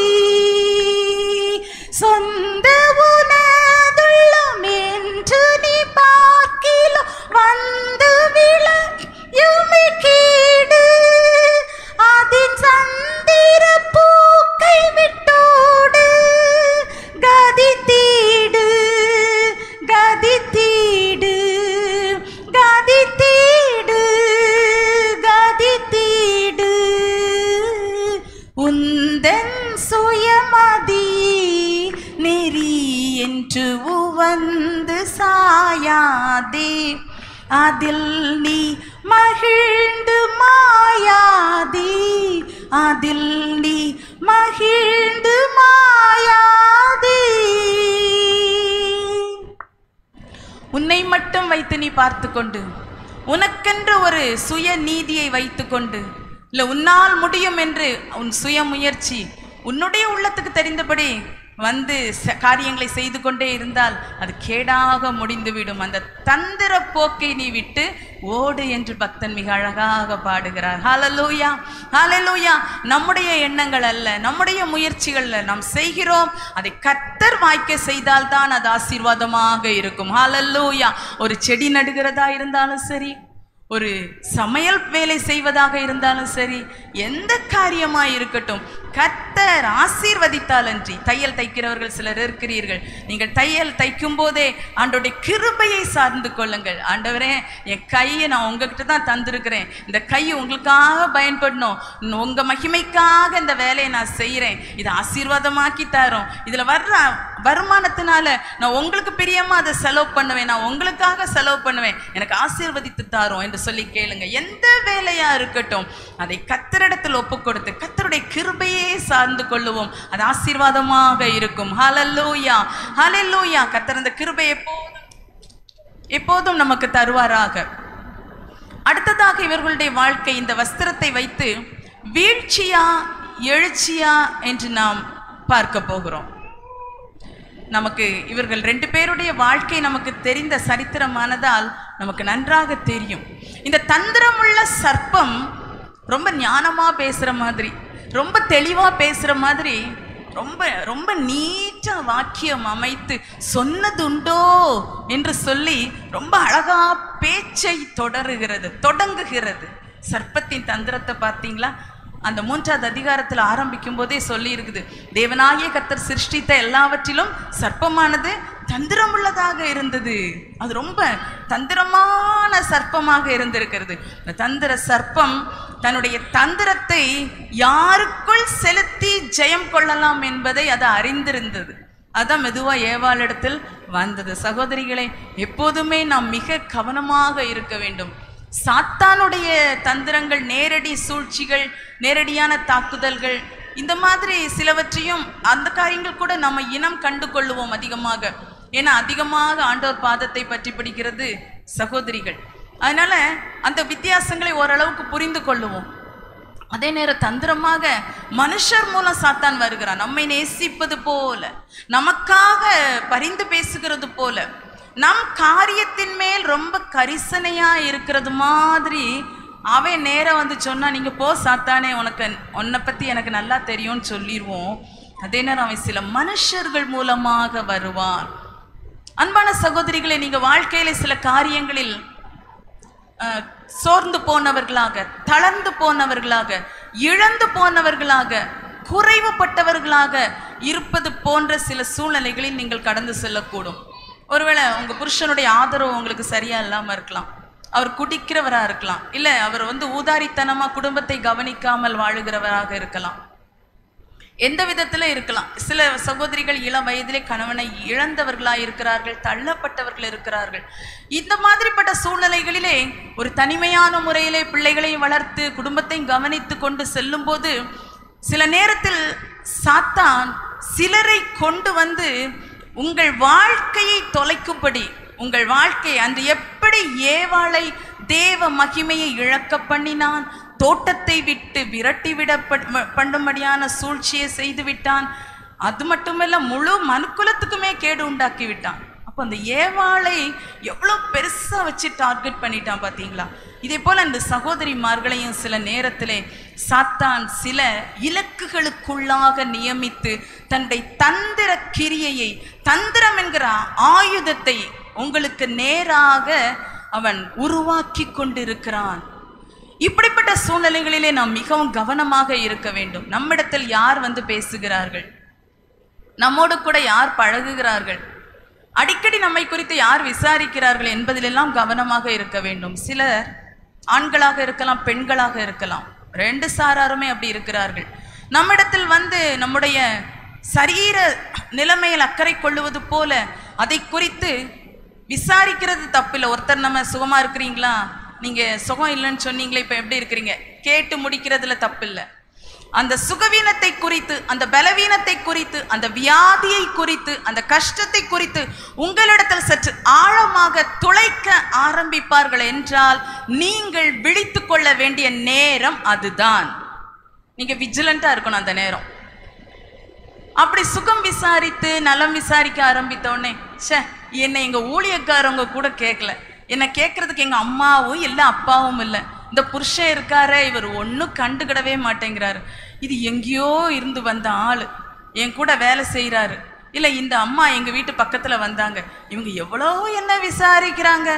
சொந்த உனதுள்ளம் என்று நீ பார்க்கிலோ வந்து விளையுமே கீடு அதின் சந்திர பூக்கை விட்டோடு கதி தீடு கதி தீடு கதி தீடு கதி தீடு உந்தன் சுயமதி நெறி என்று உவந்து சாயாதே அதில் நீ மகிழ்ந்து மாயாதே அதில் நீ மகிழ்ந்து மாயாதே உன்னை மட்டும் வைத்து நீ பார்த்து கொண்டு உனக்கென்று ஒரு சுய நீதியை வைத்துக்கொண்டு இல்லை உன்னால் முடியும் என்று உன் சுய முயற்சி உன்னுடைய உள்ளத்துக்கு தெரிந்தபடி வந்து ச- காரியங்களை செய்து கொண்டே இருந்தால் அது கேடாக முடிந்துவிடும் அந்த தந்திர போக்கை நீ விட்டு ஓடு என்று பக்தன் மிக அழகாக பாடுகிறார் ஹalleluya ஹalleluya நம்முடைய எண்ணங்கள் அல்ல நம்முடைய முயற்சிகள் அல்ல நாம் செய்கிறோம் அதை கர்த்தர் வாய்க்க செய்தால்தான் அது ஆசீர்வாதமாக இருக்கும் ஹalleluya ஒரு செடி நடுகிறதா இருந்தாலும் சரி ஒரு சமையல் வேலை செய்வதாக இருந்தாலும் சரி எந்த காரியமாய் இருக்கட்டும் கர்த்தர் ஆசீர்வதித்தாலன்றி தையல் தைக்கிறவர்கள் சிலர் இருக்கிறீர்கள் நீங்கள் தையல் தைக்கும் போதே ஆண்டோடைய கிருபையை சார்ந்து கொள்ளுங்கள் ஆண்டவரே என் கையை நான் உங்ககிட்ட தான் தந்திருக்கிறேன் இந்த கை உங்களுக்காக பயன்படணும் உங்க மகிமைக்காக இந்த வேலையை நான் செய்கிறேன் இதை ஆசீர்வாதமாக்கி தரோம் இதில் வர்ற வருமானத்தினால நான் உங்களுக்கு பிரியமா அதை செலவு பண்ணுவேன் நான் உங்களுக்காக செலவு பண்ணுவேன் எனக்கு ஆசீர்வதித்து தாரோம் என்று சொல்லி கேளுங்க எந்த வேலையா இருக்கட்டும் அதை கத்தரிடத்தில் ஒப்பு கொடுத்து கத்தருடைய கிருபையே சார்ந்து கொள்ளுவோம் அது ஆசீர்வாதமாக இருக்கும் ஹalleluya ஹalleluya கத்தர் அந்த கிருபை எப்போதும் எப்போதும் நமக்கு தருவாராக அடுத்ததாக இவர்களுடைய வாழ்க்கை இந்த வஸ்திரத்தை வைத்து வீழ்ச்சியா எழுச்சியா என்று நாம் பார்க்க போகிறோம் நமக்கு இவர்கள் ரெண்டு பேருடைய வாழ்க்கை நமக்கு தெரிந்த சரித்திரமானதால் நமக்கு நன்றாக தெரியும் இந்த தந்திரமுள்ள சர்ப்பம் ரொம்ப ஞானமா பேசுற மாதிரி ரொம்ப தெளிவா பேசுற மாதிரி ரொம்ப ரொம்ப நீட்டா வாக்கியம் அமைத்து சொன்னதுண்டோ என்று சொல்லி ரொம்ப அழகா பேச்சை தொடருகிறது தொடங்குகிறது சர்ப்பத்தின் தந்திரத்தை பார்த்தீங்களா அந்த மூன்றாவது அதிகாரத்தில் ஆரம்பிக்கும் போதே சொல்லி இருக்குது தேவனாகிய கர்த்தர் சிருஷ்டித்த எல்லாவற்றிலும் சர்ப்பமானது தந்திரமுள்ளதாக இருந்தது அது ரொம்ப தந்திரமான சர்ப்பமாக இருந்திருக்கிறது இந்த தந்திர சர்ப்பம் தன்னுடைய தந்திரத்தை யாருக்குள் செலுத்தி ஜெயம் கொள்ளலாம் என்பதை அது அறிந்திருந்தது அதான் மெதுவா ஏவாளிடத்தில் வந்தது சகோதரிகளே எப்போதுமே நாம் மிக கவனமாக இருக்க வேண்டும் சாத்தானுடைய தந்திரங்கள் நேரடி சூழ்ச்சிகள் நேரடியான தாக்குதல்கள் இந்த மாதிரி சிலவற்றையும் அந்த காரியங்கள் கூட நம்ம இனம் கண்டு கொள்ளுவோம் அதிகமாக ஏன்னா அதிகமாக ஆண்டவர் பாதத்தை பற்றி பிடிக்கிறது சகோதரிகள் அதனால அந்த வித்தியாசங்களை ஓரளவுக்கு புரிந்து கொள்ளுவோம் அதே நேரம் தந்திரமாக மனுஷர் மூலம் சாத்தான் வருகிறான் நம்மை நேசிப்பது போல நமக்காக பரிந்து பேசுகிறது போல நம் காரியத்தின் மேல் ரொம்ப கரிசனையா இருக்கிறது மாதிரி அவன் நேரம் வந்து சொன்னா நீங்க போ சாத்தானே உனக்கு உன்னை பத்தி எனக்கு நல்லா தெரியும்னு சொல்லிடுவோம் அதே நேரம் அவன் சில மனுஷர்கள் மூலமாக வருவான் அன்பான சகோதரிகளை நீங்க வாழ்க்கையில சில காரியங்களில் அஹ், சோர்ந்து போனவர்களாக தளர்ந்து போனவர்களாக இழந்து போனவர்களாக குறைவுபட்டவர்களாக இருப்பது போன்ற சில சூழ்நிலைகளில் நீங்கள் கடந்து செல்லக்கூடும் ஒருவேளை உங்க புருஷனுடைய ஆதரவு உங்களுக்கு சரியா இல்லாம இருக்கலாம் அவர் குடிக்கிறவரா இருக்கலாம் இல்ல அவர் வந்து ஊதாரித்தனமா குடும்பத்தை கவனிக்காமல் வாழுகிறவராக இருக்கலாம் எந்த விதத்துல இருக்கலாம் சில சகோதரிகள் இளம் வயதிலே கணவனை இழந்தவர்களாய் இருக்கிறார்கள் தள்ளப்பட்டவர்கள் இருக்கிறார்கள் இந்த மாதிரிப்பட்ட சூழ்நிலைகளிலே ஒரு தனிமையான முறையிலே பிள்ளைகளையும் வளர்த்து குடும்பத்தையும் கவனித்து கொண்டு செல்லும்போது சில நேரத்தில் சாத்தான் சிலரை கொண்டு வந்து உங்கள் வாழ்க்கையை தொலைக்கும்படி உங்கள் வாழ்க்கை அன்று எப்படி ஏவாளை தேவ மகிமையை இழக்க பண்ணினான் தோட்டத்தை விட்டு விரட்டிவிட பண்ணும்படியான சூழ்ச்சியை செய்து விட்டான் அது மட்டுமல்ல முழு மனுக்குலத்துக்குமே கேடு உண்டாக்கி விட்டான் அப்போ அந்த ஏவாளை எவ்வளோ பெருசா வச்சு டார்கெட் பண்ணிட்டான் பார்த்தீங்களா இதே போல அந்த சகோதரிமார்களையும் சில நேரத்திலே சாத்தான் சில இலக்குகளுக்குள்ளாக நியமித்து தன்னுடைய தந்திர கிரியையை தந்திரம் என்கிற ஆயுதத்தை உங்களுக்கு நேராக அவன் உருவாக்கி கொண்டிருக்கிறான் இப்படிப்பட்ட சூழ்நிலைகளிலே நாம் மிகவும் கவனமாக இருக்க வேண்டும் நம்மிடத்தில் யார் வந்து பேசுகிறார்கள் நம்மோடு கூட யார் பழகுகிறார்கள் அடிக்கடி நம்மை குறித்து யார் விசாரிக்கிறார்கள் என்பதிலெல்லாம் கவனமாக இருக்க வேண்டும் சிலர் ஆண்களாக இருக்கலாம் பெண்களாக இருக்கலாம் ரெண்டு சாராருமே அப்படி இருக்கிறார்கள் நம்மிடத்தில் வந்து நம்முடைய சரீர நிலைமையில் அக்கறை கொள்ளுவது போல அதை குறித்து விசாரிக்கிறது தப்பில்லை ஒருத்தர் நம்ம சுகமா இருக்கிறீங்களா நீங்க சுகம் இல்லைன்னு சொன்னீங்களே இப்ப எப்படி இருக்கிறீங்க கேட்டு முடிக்கிறதுல தப்பில்லை அந்த சுகவீனத்தை குறித்து அந்த பலவீனத்தை குறித்து அந்த வியாதியை குறித்து அந்த கஷ்டத்தை குறித்து உங்களிடத்தில் சற்று ஆழமாக துளைக்க ஆரம்பிப்பார்கள் என்றால் நீங்கள் விழித்து கொள்ள வேண்டிய நேரம் அதுதான் நீங்க விஜிலண்டா இருக்கணும் அந்த நேரம் அப்படி சுகம் விசாரித்து நலம் விசாரிக்க ஆரம்பித்த உடனே ச்சே என்னை எங்க ஊழியக்காரவங்க கூட கேட்கல என்னை கேட்கறதுக்கு எங்க அம்மாவும் இல்லை அப்பாவும் இல்லை இந்த புருஷன் இருக்காரே இவர் ஒன்றும் கண்டுக்கிடவே மாட்டேங்கிறாரு இது எங்கேயோ இருந்து வந்த ஆளு என் கூட வேலை செய்கிறாரு இல்லை இந்த அம்மா எங்க வீட்டு பக்கத்துல வந்தாங்க இவங்க எவ்வளோ என்ன விசாரிக்கிறாங்க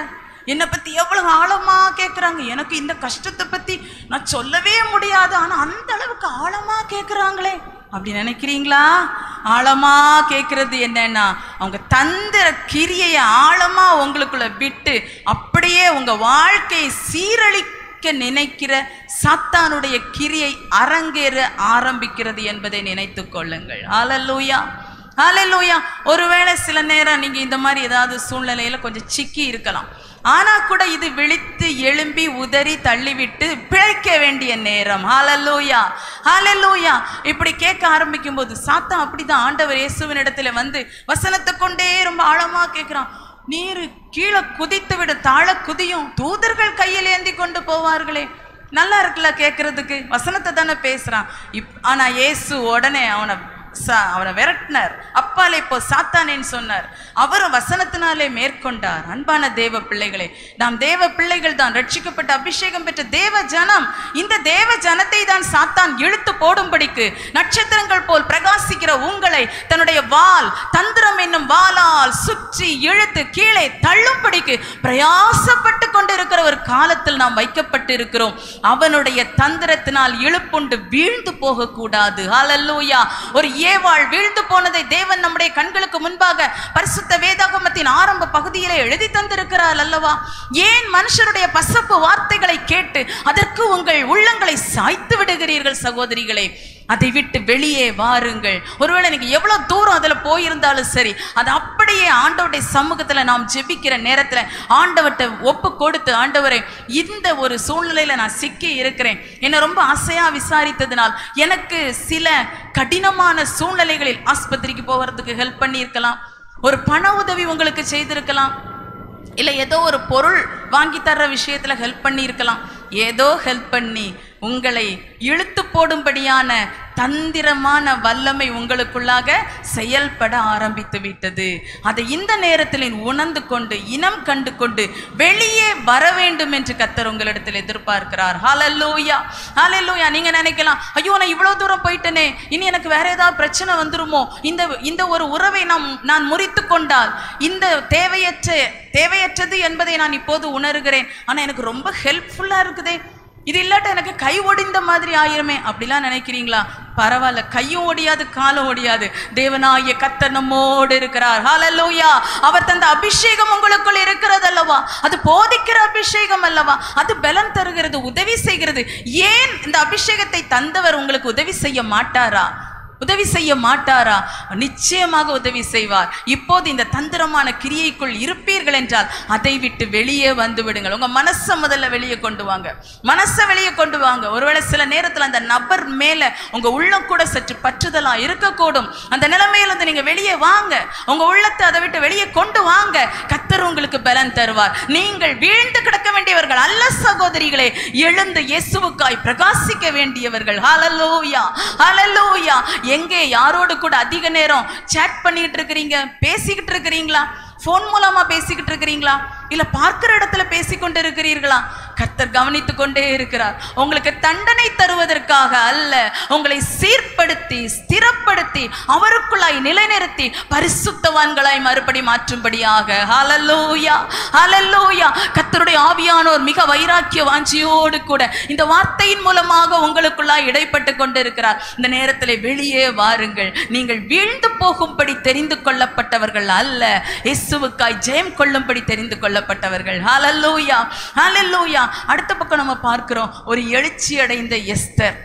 என்னை பத்தி எவ்வளவு ஆழமா கேட்குறாங்க எனக்கு இந்த கஷ்டத்தை பத்தி நான் சொல்லவே முடியாது ஆனா அந்த அளவுக்கு ஆழமா கேட்குறாங்களே அப்படி நினைக்கிறீங்களா ஆழமா கேட்கறது என்னன்னா அவங்க தந்திர கிரியையை ஆழமா உங்களுக்குள்ள விட்டு அப்படியே உங்க வாழ்க்கையை சீரழிக்க நினைக்கிற சாத்தானுடைய கிரியை அரங்கேற ஆரம்பிக்கிறது என்பதை நினைத்துக் கொள்ளுங்கள் ஹalleluya ஹalleluya ஒருவேளை சில நேரம் நீங்க இந்த மாதிரி ஏதாவது சூழ்நிலையில கொஞ்சம் சிக்கி இருக்கலாம் ஆனா கூட இது விழித்து எழும்பி உதறி தள்ளிவிட்டு பிழைக்க வேண்டிய நேரம் ஹalleluya ஹalleluya இப்படி கேட்க ஆரம்பிக்கும் போது சாத்தான் அப்படிதான் ஆண்டவர் இயேசுவின் இடத்துல வந்து வசனத்தை கொண்டே ரொம்ப ஆழமா கேட்கிறான் நீர் கீழே குதித்து விட தாழ குதியும் தூதர்கள் கையில் ஏந்தி கொண்டு போவார்களே நல்லா இருக்குல்ல கேட்கறதுக்கு வசனத்தை தானே பேசுறான் இப் ஆனா இயேசு உடனே அவனை ச- அவனை விரட்டினார் அப்பாலே இப்போ சாத்தானேன்னு சொன்னார் அவரும் வசனத்தினாலே மேற்கொண்டார் அன்பான தேவ பிள்ளைகளே நாம் தேவ பிள்ளைகள் தான் ரட்சிக்கப்பட்ட அபிஷேகம் பெற்ற தேவ ஜனம் இந்த தேவ ஜனத்தை தான் சாத்தான் இழுத்து போடும்படிக்கு நட்சத்திரங்கள் போல் பிரகாசிக்கிற உங்களை தன்னுடைய வால் தந்திரம் என்னும் வாளால் சுற்றி இழுத்து கீழே தள்ளும்படிக்கு பிரயாசப்பட்டு கொண்டிருக்கிற ஒரு காலத்தில் நாம் வைக்கப்பட்டு இருக்கிறோம் அவனுடைய தந்திரத்தினால் இழுப்புண்டு வீழ்ந்து போகக்கூடாது ஹalleluya ஒரு ஏவாள் வீழ்ந்து போனதை தேவன் நம்முடைய கண்களுக்கு முன்பாக பரிசுத்த வேதாகமத்தின் ஆரம்ப பகுதியிலே எழுதி தந்திருக்கிறார் அல்லவா ஏன் மனுஷருடைய பசப்பு வார்த்தைகளை கேட்டு அதற்கு உங்கள் உள்ளங்களை சாய்த்து விடுகிறீர்கள் சகோதரிகளே அதை விட்டு வெளியே வாருங்கள் ஒருவேளை நீங்க எவ்வளவு தூரம் அதுல போயிருந்தாலும் சரி அது அப்படியே ஆண்டவருடைய சமூகத்துல நாம் ஜெபிக்கிற நேரத்துல ஆண்டவர்கிட்ட ஒப்பு கொடுத்து ஆண்டவரை இந்த ஒரு சூழ்நிலையில நான் சிக்கி இருக்கிறேன் என்னை ரொம்ப ஆசையா விசாரித்ததினால் எனக்கு சில கடினமான சூழ்நிலைகளில் ஆஸ்பத்திரிக்கு போகிறதுக்கு ஹெல்ப் பண்ணியிருக்கலாம் ஒரு பண உதவி உங்களுக்கு செய்திருக்கலாம் இல்லை ஏதோ ஒரு பொருள் வாங்கி தர்ற விஷயத்துல ஹெல்ப் பண்ணி இருக்கலாம் ஏதோ ஹெல்ப் பண்ணி உங்களை இழுத்து போடும்படியான தந்திரமான வல்லமை உங்களுக்குள்ளாக செயல்பட ஆரம்பித்து விட்டது அதை இந்த நேரத்தில் நீ உணர்ந்து கொண்டு இனம் கண்டு கொண்டு வெளியே வர வேண்டும் என்று கத்தர் உங்களிடத்தில் எதிர்பார்க்கிறார் ஹalleluya ஹalleluya நீங்க நினைக்கலாம் ஐயோ நான் இவ்வளவு தூரம் போயிட்டேனே இனி எனக்கு வேற ஏதாவது பிரச்சனை வந்துருமோ இந்த இந்த ஒரு உறவை நாம் நான் முறித்து கொண்டால் இந்த தேவையற்ற தேவையற்றது என்பதை நான் இப்போது உணர்கிறேன் ஆனா எனக்கு ரொம்ப ஹெல்ப்ஃபுல்லா இருக்குதே இது இல்லாட்ட எனக்கு கை ஒடிந்த மாதிரி ஆயிருமே அப்படிலாம் நினைக்கிறீங்களா பரவாயில்ல கையும் ஒடியாது காலும் ஒடியாது தேவனாகிய கத்தர் நம்மோடு இருக்கிறார் ஹalleluya அவர் தந்த அபிஷேகம் உங்களுக்குள் இருக்கிறது அல்லவா அது போதிக்கிற அபிஷேகம் அல்லவா அது பலன் தருகிறது உதவி செய்கிறது ஏன் இந்த அபிஷேகத்தை தந்தவர் உங்களுக்கு உதவி செய்ய மாட்டாரா உதவி செய்ய மாட்டாரா நிச்சயமாக உதவி செய்வார் இப்போது இந்த தந்திரமான கிரியைக்குள் இருப்பீர்கள் என்றால் அதை விட்டு வெளியே வந்து விடுங்கள் உங்க மனசை முதல்ல வெளியே கொண்டு வாங்க மனசை வெளியே கொண்டு வாங்க ஒருவேளை சில நேரத்துல அந்த நபர் மேல உங்க உள்ளம் கூட சற்று பற்றுதலா இருக்கக்கூடும் அந்த நிலைமையிலிருந்து நீங்க வெளியே வாங்க உங்க உள்ளத்தை அதை விட்டு வெளியே கொண்டு வாங்க கத்தர் உங்களுக்கு பலன் தருவார் நீங்கள் வீழ்ந்து கிடக்க வேண்டியவர்கள் அல்ல சகோதரிகளே எழுந்து இயேசுவுக்காய் பிரகாசிக்க வேண்டியவர்கள் ஹalleluya ஹalleluya எங்கே யாரோடு கூட அதிக நேரம் சேட் பண்ணிட்டு இருக்கிறீங்க பேசிக்கிட்டு இருக்கிறீங்களா ஃபோன் மூலமா பேசிக்கிட்டு இருக்கிறீங்களா இல்ல பார்க்கிற இடத்துல பேசிக்கொண்டு இருக்கிறீர்களா கர்த்தர் கவனித்து கொண்டே இருக்கிறார் உங்களுக்கு தண்டனை தருவதற்காக அல்ல உங்களை சீர்படுத்தி ஸ்திரப்படுத்தி அவருக்குள்ளாய் நிலைநிறுத்தி பரிசுத்தவான்களாய் மறுபடி மாற்றும்படியாக ஹalleluya ஹalleluya கர்த்தருடைய ஆவியானோர் மிக வைராக்கிய வாஞ்சியோடு கூட இந்த வார்த்தையின் மூலமாக உங்களுக்குள்ளாய் இடைப்பட்டு கொண்டிருக்கிறார் இந்த நேரத்தில் வெளியே வாருங்கள் நீங்கள் வீழ்ந்து போகும்படி தெரிந்து கொள்ளப்பட்டவர்கள் அல்ல இயேசுவுக்காய் ஜெயம் கொள்ளும்படி தெரிந்து கொள்ளப்பட்டவர்கள் ஹalleluya ஹalleluya அடுத்த பக்கம் நம்ம பார்க்கிறோம் ஒரு எழுச்சி அடைந்த எஸ்தர்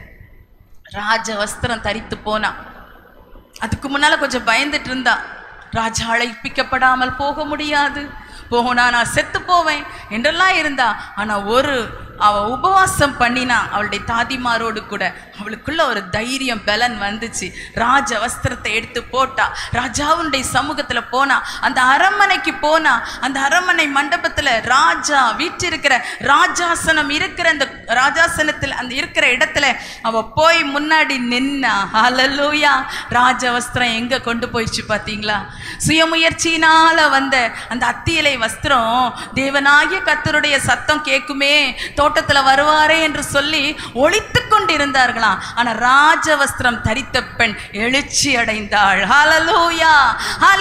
ராஜ வஸ்திரம் தரித்து போனா அதுக்கு முன்னால கொஞ்சம் பயந்துட்டு இருந்தா ராஜா அழைப்பிக்கப்படாமல் போக முடியாது போனா நான் செத்து போவேன் என்றெல்லாம் இருந்தா ஆனா ஒரு அவ உபவாசம் பண்ணினா அவளுடைய தாதிமாரோடு கூட அவளுக்குள்ள ஒரு தைரியம் பலன் வந்துச்சு ராஜ வஸ்திரத்தை எடுத்து போட்டா ராஜாவுடைய சமூகத்துல போனா அந்த அரண்மனைக்கு போனா அந்த அரண்மனை மண்டபத்துல ராஜா வீற்றிருக்கிற ராஜாசனம் இருக்கிற அந்த ராஜாசனத்தில் அந்த இருக்கிற இடத்துல அவ போய் முன்னாடி நின்னா ஹalleluya ராஜ வஸ்திரம் எங்க கொண்டு போயிடுச்சு பாத்தீங்களா சுயமுயற்சியினால வந்த அந்த அத்தியலை வஸ்திரம் தேவனாகிய கத்தருடைய சத்தம் கேட்குமே தோட்டத்துல வருவாரே என்று சொல்லி ஒளித்து கொண்டிருந்தார்களாம் ஆனா ராஜ வஸ்திரம் தரித்த பெண் எழுச்சி அடைந்தாள் ஹalleluya ஹalleluya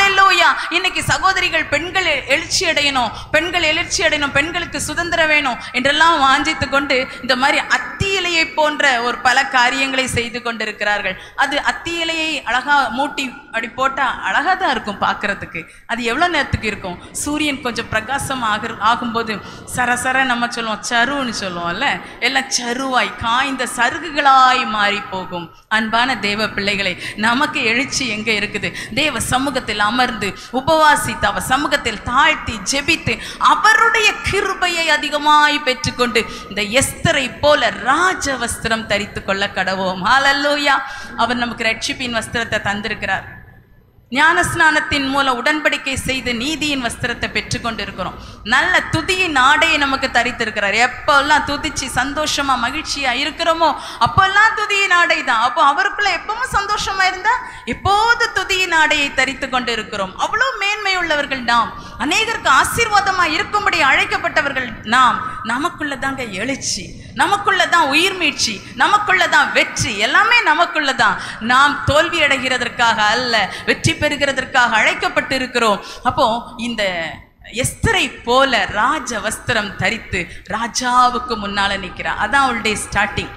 இன்னைக்கு சகோதரிகள் பெண்கள் எ- எழுச்சி அடையணும் பெண்கள் எழுச்சி அடையணும் பெண்களுக்கு சுதந்திரம் வேணும் என்றெல்லாம் வாஞ்சித்து கொண்டு இந்த மாதிரி அத்தி இலையை போன்ற ஒரு பல காரியங்களை செய்து கொண்டிருக்கிறார்கள் அது அத்தி இலையை அழகா மூட்டி அப்படி போட்டா அழகா தான் இருக்கும் பார்க்கிறதுக்கு அது எவ்வளவு நேரத்துக்கு இருக்கும் சூரியன் கொஞ்சம் பிரகாசம் ஆகு ஆகும்போது சரசர நம்ம சொல்லுவோம் சருன்னு சொல்லுவோம்ல எல்லாம் சருவாய் காய்ந்த சருகுகளாய் மாறி போகும் அன்பான தேவ பிள்ளைகளை நமக்கு எழுச்சி எங்க இருக்குது தேவ சமூகத்தில் அமர்ந்து உபவாசித்து அவர் சமூகத்தில் தாழ்த்தி ஜெபித்து அவருடைய கிருபையை அதிகமாய் பெற்றுக்கொண்டு இந்த எஸ்தரை போல ராஜ வஸ்திரம் தரித்து கொள்ள கடவோம் ஹalleluya அவர் நமக்கு ரட்சிப்பின் வஸ்திரத்தை தந்திருக்கிறார் ஞானஸ்நானத்தின் மூலம் உடன்படிக்கை செய்து நீதியின் வஸ்திரத்தை பெற்றுக்கொண்டிருக்கிறோம் நல்ல துதியின் ஆடையை நமக்கு தரித்திருக்கிறார் எப்பெல்லாம் துதிச்சு சந்தோஷமா மகிழ்ச்சியா இருக்கிறோமோ அப்பெல்லாம் துதியின் ஆடை தான் அப்போ அவருக்குள்ள எப்பவும் சந்தோஷமா இருந்தா எப்போது துதியின் ஆடையை தரித்து கொண்டு இருக்கிறோம் அவ்வளோ மேன்மை உள்ளவர்கள் நாம் அநேகருக்கு ஆசீர்வாதமா இருக்கும்படி அழைக்கப்பட்டவர்கள் நாம் நமக்குள்ள தாங்க எழுச்சி நமக்குள்ள தான் உயிர் மீட்சி நமக்குள்ள தான் வெற்றி எல்லாமே நமக்குள்ள தான் நாம் தோல்வி அடைகிறதற்காக அல்ல வெற்றி பெறுகிறதற்காக அழைக்கப்பட்டு இருக்கிறோம் அப்போ இந்த எஸ்தரை போல ராஜ வஸ்திரம் தரித்து ராஜாவுக்கு முன்னால நிக்கிறா அதான் அவளுடைய ஸ்டார்டிங்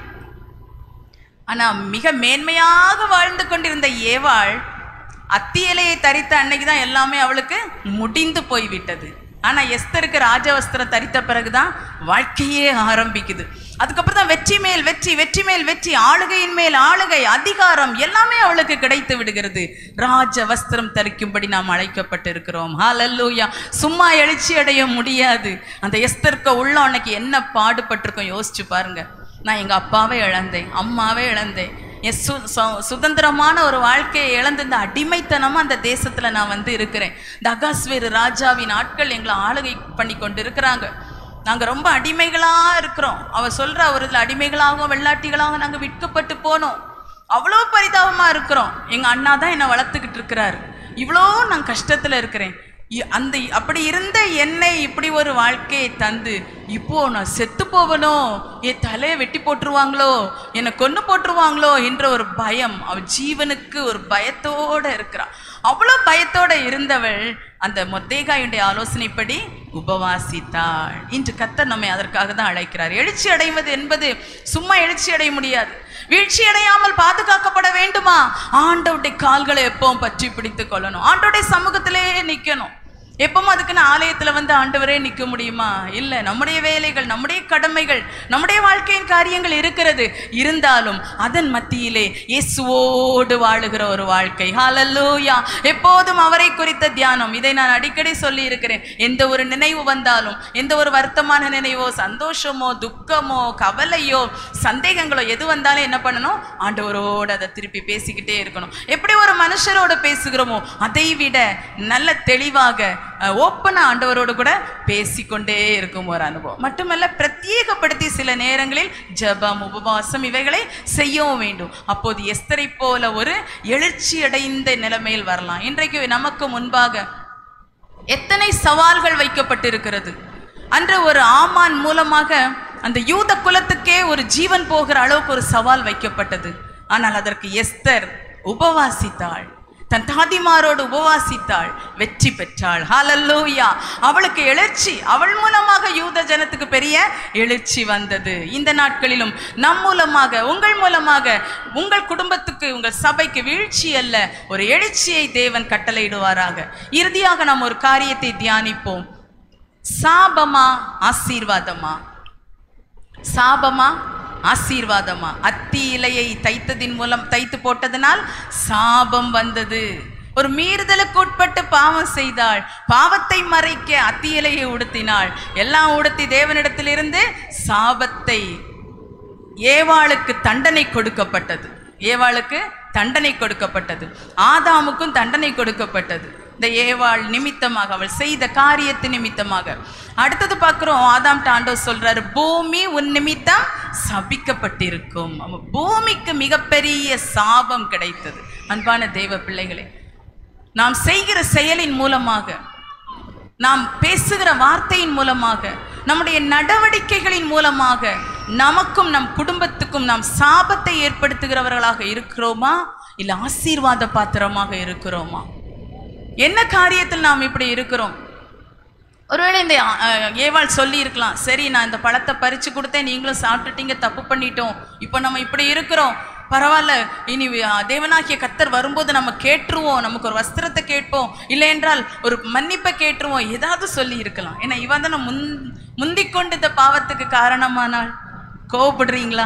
ஆனா மிக மேன்மையாக வாழ்ந்து கொண்டிருந்த ஏவாள் அத்தி இலையை தரித்த அன்னைக்கு தான் எல்லாமே அவளுக்கு முடிந்து போய்விட்டது ஆனா எஸ்தருக்கு ராஜவஸ்திரம் தரித்த பிறகுதான் வாழ்க்கையே ஆரம்பிக்குது அதுக்கப்புறம் தான் வெற்றி மேல் வெற்றி வெற்றி மேல் வெற்றி ஆளுகையின் மேல் ஆளுகை அதிகாரம் எல்லாமே அவளுக்கு கிடைத்து விடுகிறது ராஜ வஸ்திரம் தரிக்கும்படி நாம் அழைக்கப்பட்டிருக்கிறோம் ஹalleluya சும்மா எழுச்சி அடைய முடியாது அந்த எஸ்தருக்கு உள்ள அன்னைக்கு என்ன பாடுபட்டிருக்கோம் யோசிச்சு பாருங்க நான் எங்க அப்பாவை இழந்தேன் அம்மாவே இழந்தேன் என் சு சு- சுதந்திரமான ஒரு வாழ்க்கையை இழந்து இந்த அடிமைத்தனமா அந்த தேசத்துல நான் வந்து இருக்கிறேன் இந்த அகாஸ்வேரு ராஜாவின் ஆட்கள் எங்களை ஆளுகை பண்ணி கொண்டு இருக்கிறாங்க நாங்க ரொம்ப அடிமைகளா இருக்கிறோம் அவ சொல்ற ஒரு இதுல அடிமைகளாகவும் வெள்ளாட்டிகளாகவும் நாங்க விற்கப்பட்டு போனோம் அவ்வளோ பரிதாபமா இருக்கிறோம் எங்க அண்ணா தான் என்னை வளர்த்துக்கிட்டு இருக்கிறாரு இவ்வளோ நான் கஷ்டத்துல இருக்கிறேன் இ- அந்த அப்படி இருந்த என்னை இப்படி ஒரு வாழ்க்கையை தந்து இப்போ நான் செத்து போவனோ என் தலையை வெட்டி போட்டுருவாங்களோ என்னை கொன்னு போட்டுருவாங்களோ என்ற ஒரு பயம் அவ ஜீவனுக்கு ஒரு பயத்தோட இருக்கிறா அவ்வளோ பயத்தோட இருந்தவள் அந்த மொத்தேகாயுடைய ஆலோசனைப்படி உபவாசித்தாள் இன்று கத்தர் நம்மை அதற்காக தான் அழைக்கிறார் எழுச்சி அடைவது என்பது சும்மா எழுச்சி அடைய முடியாது வீழ்ச்சி அடையாமல் பாதுகாக்கப்பட வேண்டுமா ஆண்டவருடைய கால்களை எப்பவும் பற்றி பிடித்து கொள்ளணும் ஆண்டவருடைய சமூகத்திலே நிக்கணும் எப்பவும் அதுக்குன்னு ஆலயத்துல வந்து ஆண்டவரே நிக்க முடியுமா இல்ல நம்முடைய வேலைகள் நம்முடைய கடமைகள் நம்முடைய வாழ்க்கையின் காரியங்கள் இருக்கிறது இருந்தாலும் அதன் மத்தியிலே இயேசுவோடு வாழுகிற ஒரு வாழ்க்கை ஹalleluya எப்போதும் அவரை குறித்த தியானம் இதை நான் அடிக்கடி சொல்லி இருக்கிறேன் எந்த ஒரு நினைவு வந்தாலும் எந்த ஒரு வருத்தமான நினைவோ சந்தோஷமோ துக்கமோ கவலையோ சந்தேகங்களோ எது வந்தாலும் என்ன பண்ணணும் ஆண்டவரோடு அதை திருப்பி பேசிக்கிட்டே இருக்கணும் எப்படி ஒரு மனுஷரோட பேசுகிறோமோ அதை விட நல்ல தெளிவாக ஓப்பனா ஆண்டவரோடு கூட பேசிக்கொண்டே இருக்கும் ஒரு அனுபவம் மட்டுமல்ல பிரத்யேகப்படுத்தி சில நேரங்களில் ஜெபம் உபவாசம் இவைகளை செய்யவும் வேண்டும் அப்போது எஸ்தரை போல ஒரு எழுச்சி அடைந்த நிலைமையில் வரலாம் இன்றைக்கு நமக்கு முன்பாக எத்தனை சவால்கள் வைக்கப்பட்டிருக்கிறது அன்று ஒரு ஆமான் மூலமாக அந்த யூத குலத்துக்கே ஒரு ஜீவன் போகிற அளவுக்கு ஒரு சவால் வைக்கப்பட்டது ஆனால் அதற்கு எஸ்தர் உபவாசித்தாள் தன் தாதிமாரோடு உபவாசித்தாள் வெற்றி பெற்றாள் ஹalleluya அவளுக்கு எழுச்சி அவள் மூலமாக யூத ஜனத்துக்கு பெரிய எழுச்சி வந்தது இந்த நாட்களிலும் நம் மூலமாக உங்கள் மூலமாக உங்கள் குடும்பத்துக்கு உங்கள் சபைக்கு வீழ்ச்சி அல்ல ஒரு எழுச்சியை தேவன் கட்டளையிடுவாராக இறுதியாக நாம் ஒரு காரியத்தை தியானிப்போம் சாபமா ஆசீர்வாதமா சாபமா ஆசீர்வாதமா அத்தி இலையை தைத்ததின் மூலம் தைத்து போட்டதனால் சாபம் வந்தது ஒரு மீறுதலுக்கு உட்பட்டு பாவம் செய்தாள் பாவத்தை மறைக்க அத்தி இலையை உடுத்தினாள் எல்லாம் உடுத்தி தேவனிடத்திலிருந்து சாபத்தை ஏவாளுக்கு தண்டனை கொடுக்கப்பட்டது ஏவாளுக்கு தண்டனை கொடுக்கப்பட்டது ஆதாமுக்கும் தண்டனை கொடுக்கப்பட்டது இந்த ஏவாள் நிமித்தமாக அவள் செய்த காரியத்து நிமித்தமாக அடுத்தது பார்க்குறோம் ஆதாம் ஆண்டவர் சொல்றாரு பூமி உன் நிமித்தம் சபிக்கப்பட்டிருக்கும் ஆமா, பூமிக்கு மிகப்பெரிய சாபம் கிடைத்தது அன்பான தேவ பிள்ளைகளே நாம் செய்கிற செயலின் மூலமாக நாம் பேசுகிற வார்த்தையின் மூலமாக நம்முடைய நடவடிக்கைகளின் மூலமாக நமக்கும் நம் குடும்பத்துக்கும் நாம் சாபத்தை ஏற்படுத்துகிறவர்களாக இருக்கிறோமா இல்ல ஆசீர்வாத பாத்திரமாக இருக்கிறோமா என்ன காரியத்தில் நாம் இப்படி இருக்கிறோம் ஒருவேளை இந்த அஹ், ஏவாள் சொல்லி இருக்கலாம் சரி நான் இந்த பழத்தை பறிச்சு கொடுத்தேன் நீங்களும் சாப்பிட்டுட்டீங்க தப்பு பண்ணிட்டோம் இப்போ நம்ம இப்படி இருக்கிறோம் பரவாயில்ல இனி அஹ், தேவனாகிய கத்தர் வரும்போது நம்ம கேட்டுருவோம் நமக்கு ஒரு வஸ்திரத்தை கேட்போம் இல்லை என்றால் ஒரு மன்னிப்பை கேட்டுருவோம் ஏதாவது சொல்லி இருக்கலாம் ஏன்னா இவன் தானே முன் முந்திக் கொண்டு இந்த பாவத்துக்கு காரணமானாள் கோவப்படுறீங்களா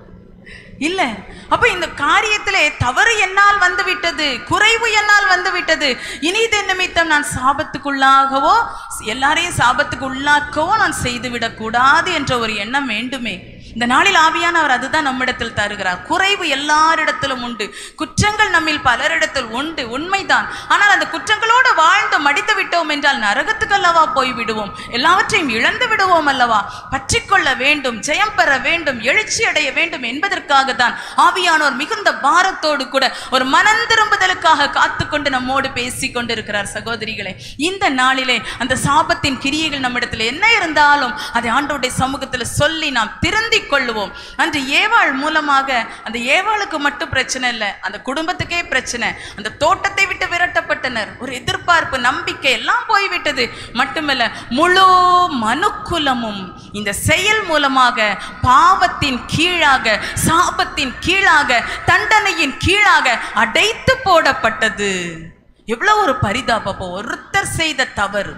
இல்ல அப்ப இந்த காரியத்திலே தவறு என்னால் வந்து விட்டது குறைவு என்னால் வந்து விட்டது இனி இது நிமித்தம் நான் சாபத்துக்குள்ளாகவோ எல்லாரையும் சாபத்துக்கு உள்ளாக்கவோ நான் செய்து விடக்கூடாது என்ற ஒரு எண்ணம் வேண்டுமே இந்த நாளில் ஆவியானவர் அதுதான் நம்மிடத்தில் தருகிறார் குறைவு எல்லாரிடத்திலும் உண்டு குற்றங்கள் நம்மில் பலரிடத்தில் உண்டு உண்மைதான் ஆனால் அந்த குற்றங்களோடு வாழ்ந்து மடித்து விட்டோம் என்றால் நரகத்துக்கு அல்லவா போய் விடுவோம் எல்லாவற்றையும் இழந்து விடுவோம் அல்லவா பற்றிக்கொள்ள வேண்டும் ஜெயம் பெற வேண்டும் எழுச்சி அடைய வேண்டும் என்பதற்காக தான் ஆவியானோர் மிகுந்த பாரத்தோடு கூட ஒரு மனம் திரும்புதலுக்காக காத்துக்கொண்டு நம்மோடு பேசி கொண்டிருக்கிறார் சகோதரிகளே இந்த நாளிலே அந்த சாபத்தின் கிரியைகள் நம்மிடத்தில் என்ன இருந்தாலும் அதை ஆண்டோடைய சமூகத்தில் சொல்லி நாம் திருந்திக் கொள்ளுவோம் அன்று ஏவாள் மூலமாக அந்த ஏவாளுக்கு மட்டும் பிரச்சனை இல்லை அந்த குடும்பத்துக்கே பிரச்சனை அந்த தோட்டத்தை விட்டு விரட்டப்பட்டனர் ஒரு எதிர்பார்ப்பு நம்பிக்கை எல்லாம் போய்விட்டது மட்டுமல்ல முழு மனுக்குலமும் இந்த செயல் மூலமாக பாவத்தின் கீழாக சாபத்தின் கீழாக தண்டனையின் கீழாக அடைத்து போடப்பட்டது எவ்வளவு ஒரு பரிதாபப்போ ஒருத்தர் செய்த தவறு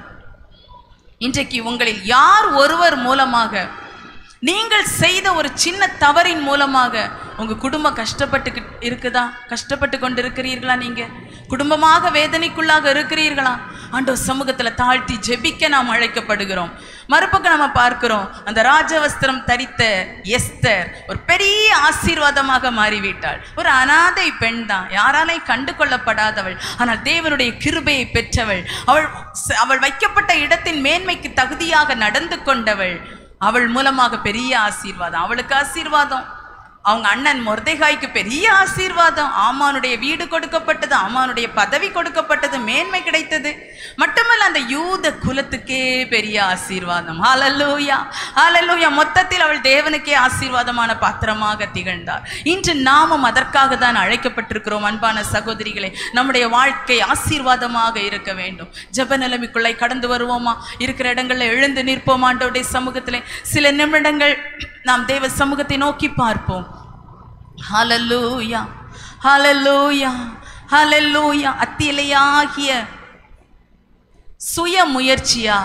இன்றைக்கு உங்களில் யார் ஒருவர் மூலமாக நீங்கள் செய்த ஒரு சின்ன தவறின் மூலமாக உங்க குடும்பம் கஷ்டப்பட்டு இருக்குதா கஷ்டப்பட்டு கொண்டு இருக்கிறீர்களா நீங்க குடும்பமாக வேதனைக்குள்ளாக இருக்கிறீர்களா ஆண்டவர் சமூகத்துல தாழ்த்தி ஜெபிக்க நாம் அழைக்கப்படுகிறோம் மறுபக்கம் நம்ம பார்க்கிறோம் அந்த ராஜவஸ்திரம் தரித்த எஸ்தர் ஒரு பெரிய ஆசீர்வாதமாக மாறிவிட்டாள் ஒரு அனாதை பெண் தான் யாராலையும் கண்டு கொள்ளப்படாதவள் ஆனால் தேவனுடைய கிருபையை பெற்றவள் அவள் அவள் வைக்கப்பட்ட இடத்தின் மேன்மைக்கு தகுதியாக நடந்து கொண்டவள் அவள் மூலமாக பெரிய ஆசீர்வாதம் அவளுக்கு ஆசீர்வாதம் அவங்க அண்ணன் மொர்தேகாய்க்கு பெரிய ஆசீர்வாதம் ஆமானுடைய வீடு கொடுக்கப்பட்டது ஆமானுடைய பதவி கொடுக்கப்பட்டது மேன்மை கிடைத்தது மட்டுமல்ல அந்த யூத குலத்துக்கே பெரிய ஆசீர்வாதம் ஹalleluya ஹalleluya மொத்தத்தில் அவள் தேவனுக்கே ஆசீர்வாதமான பாத்திரமாக திகழ்ந்தார் இன்று நாமும் அதற்காக தான் அழைக்கப்பட்டிருக்கிறோம் அன்பான சகோதரிகளே நம்முடைய வாழ்க்கை ஆசீர்வாதமாக இருக்க வேண்டும் ஜெப நிலைமைக்குள்ளே கடந்து வருவோமா இருக்கிற இடங்கள்ல எழுந்து நிற்போம் ஆண்டவருடைய சமூகத்திலே சில நிமிடங்கள் நாம் தேவ சமூகத்தை நோக்கி பார்ப்போம் ஹalleluya ஹalleluya ஹalleluya அத்தியிலையாகிய சுய முயற்சியா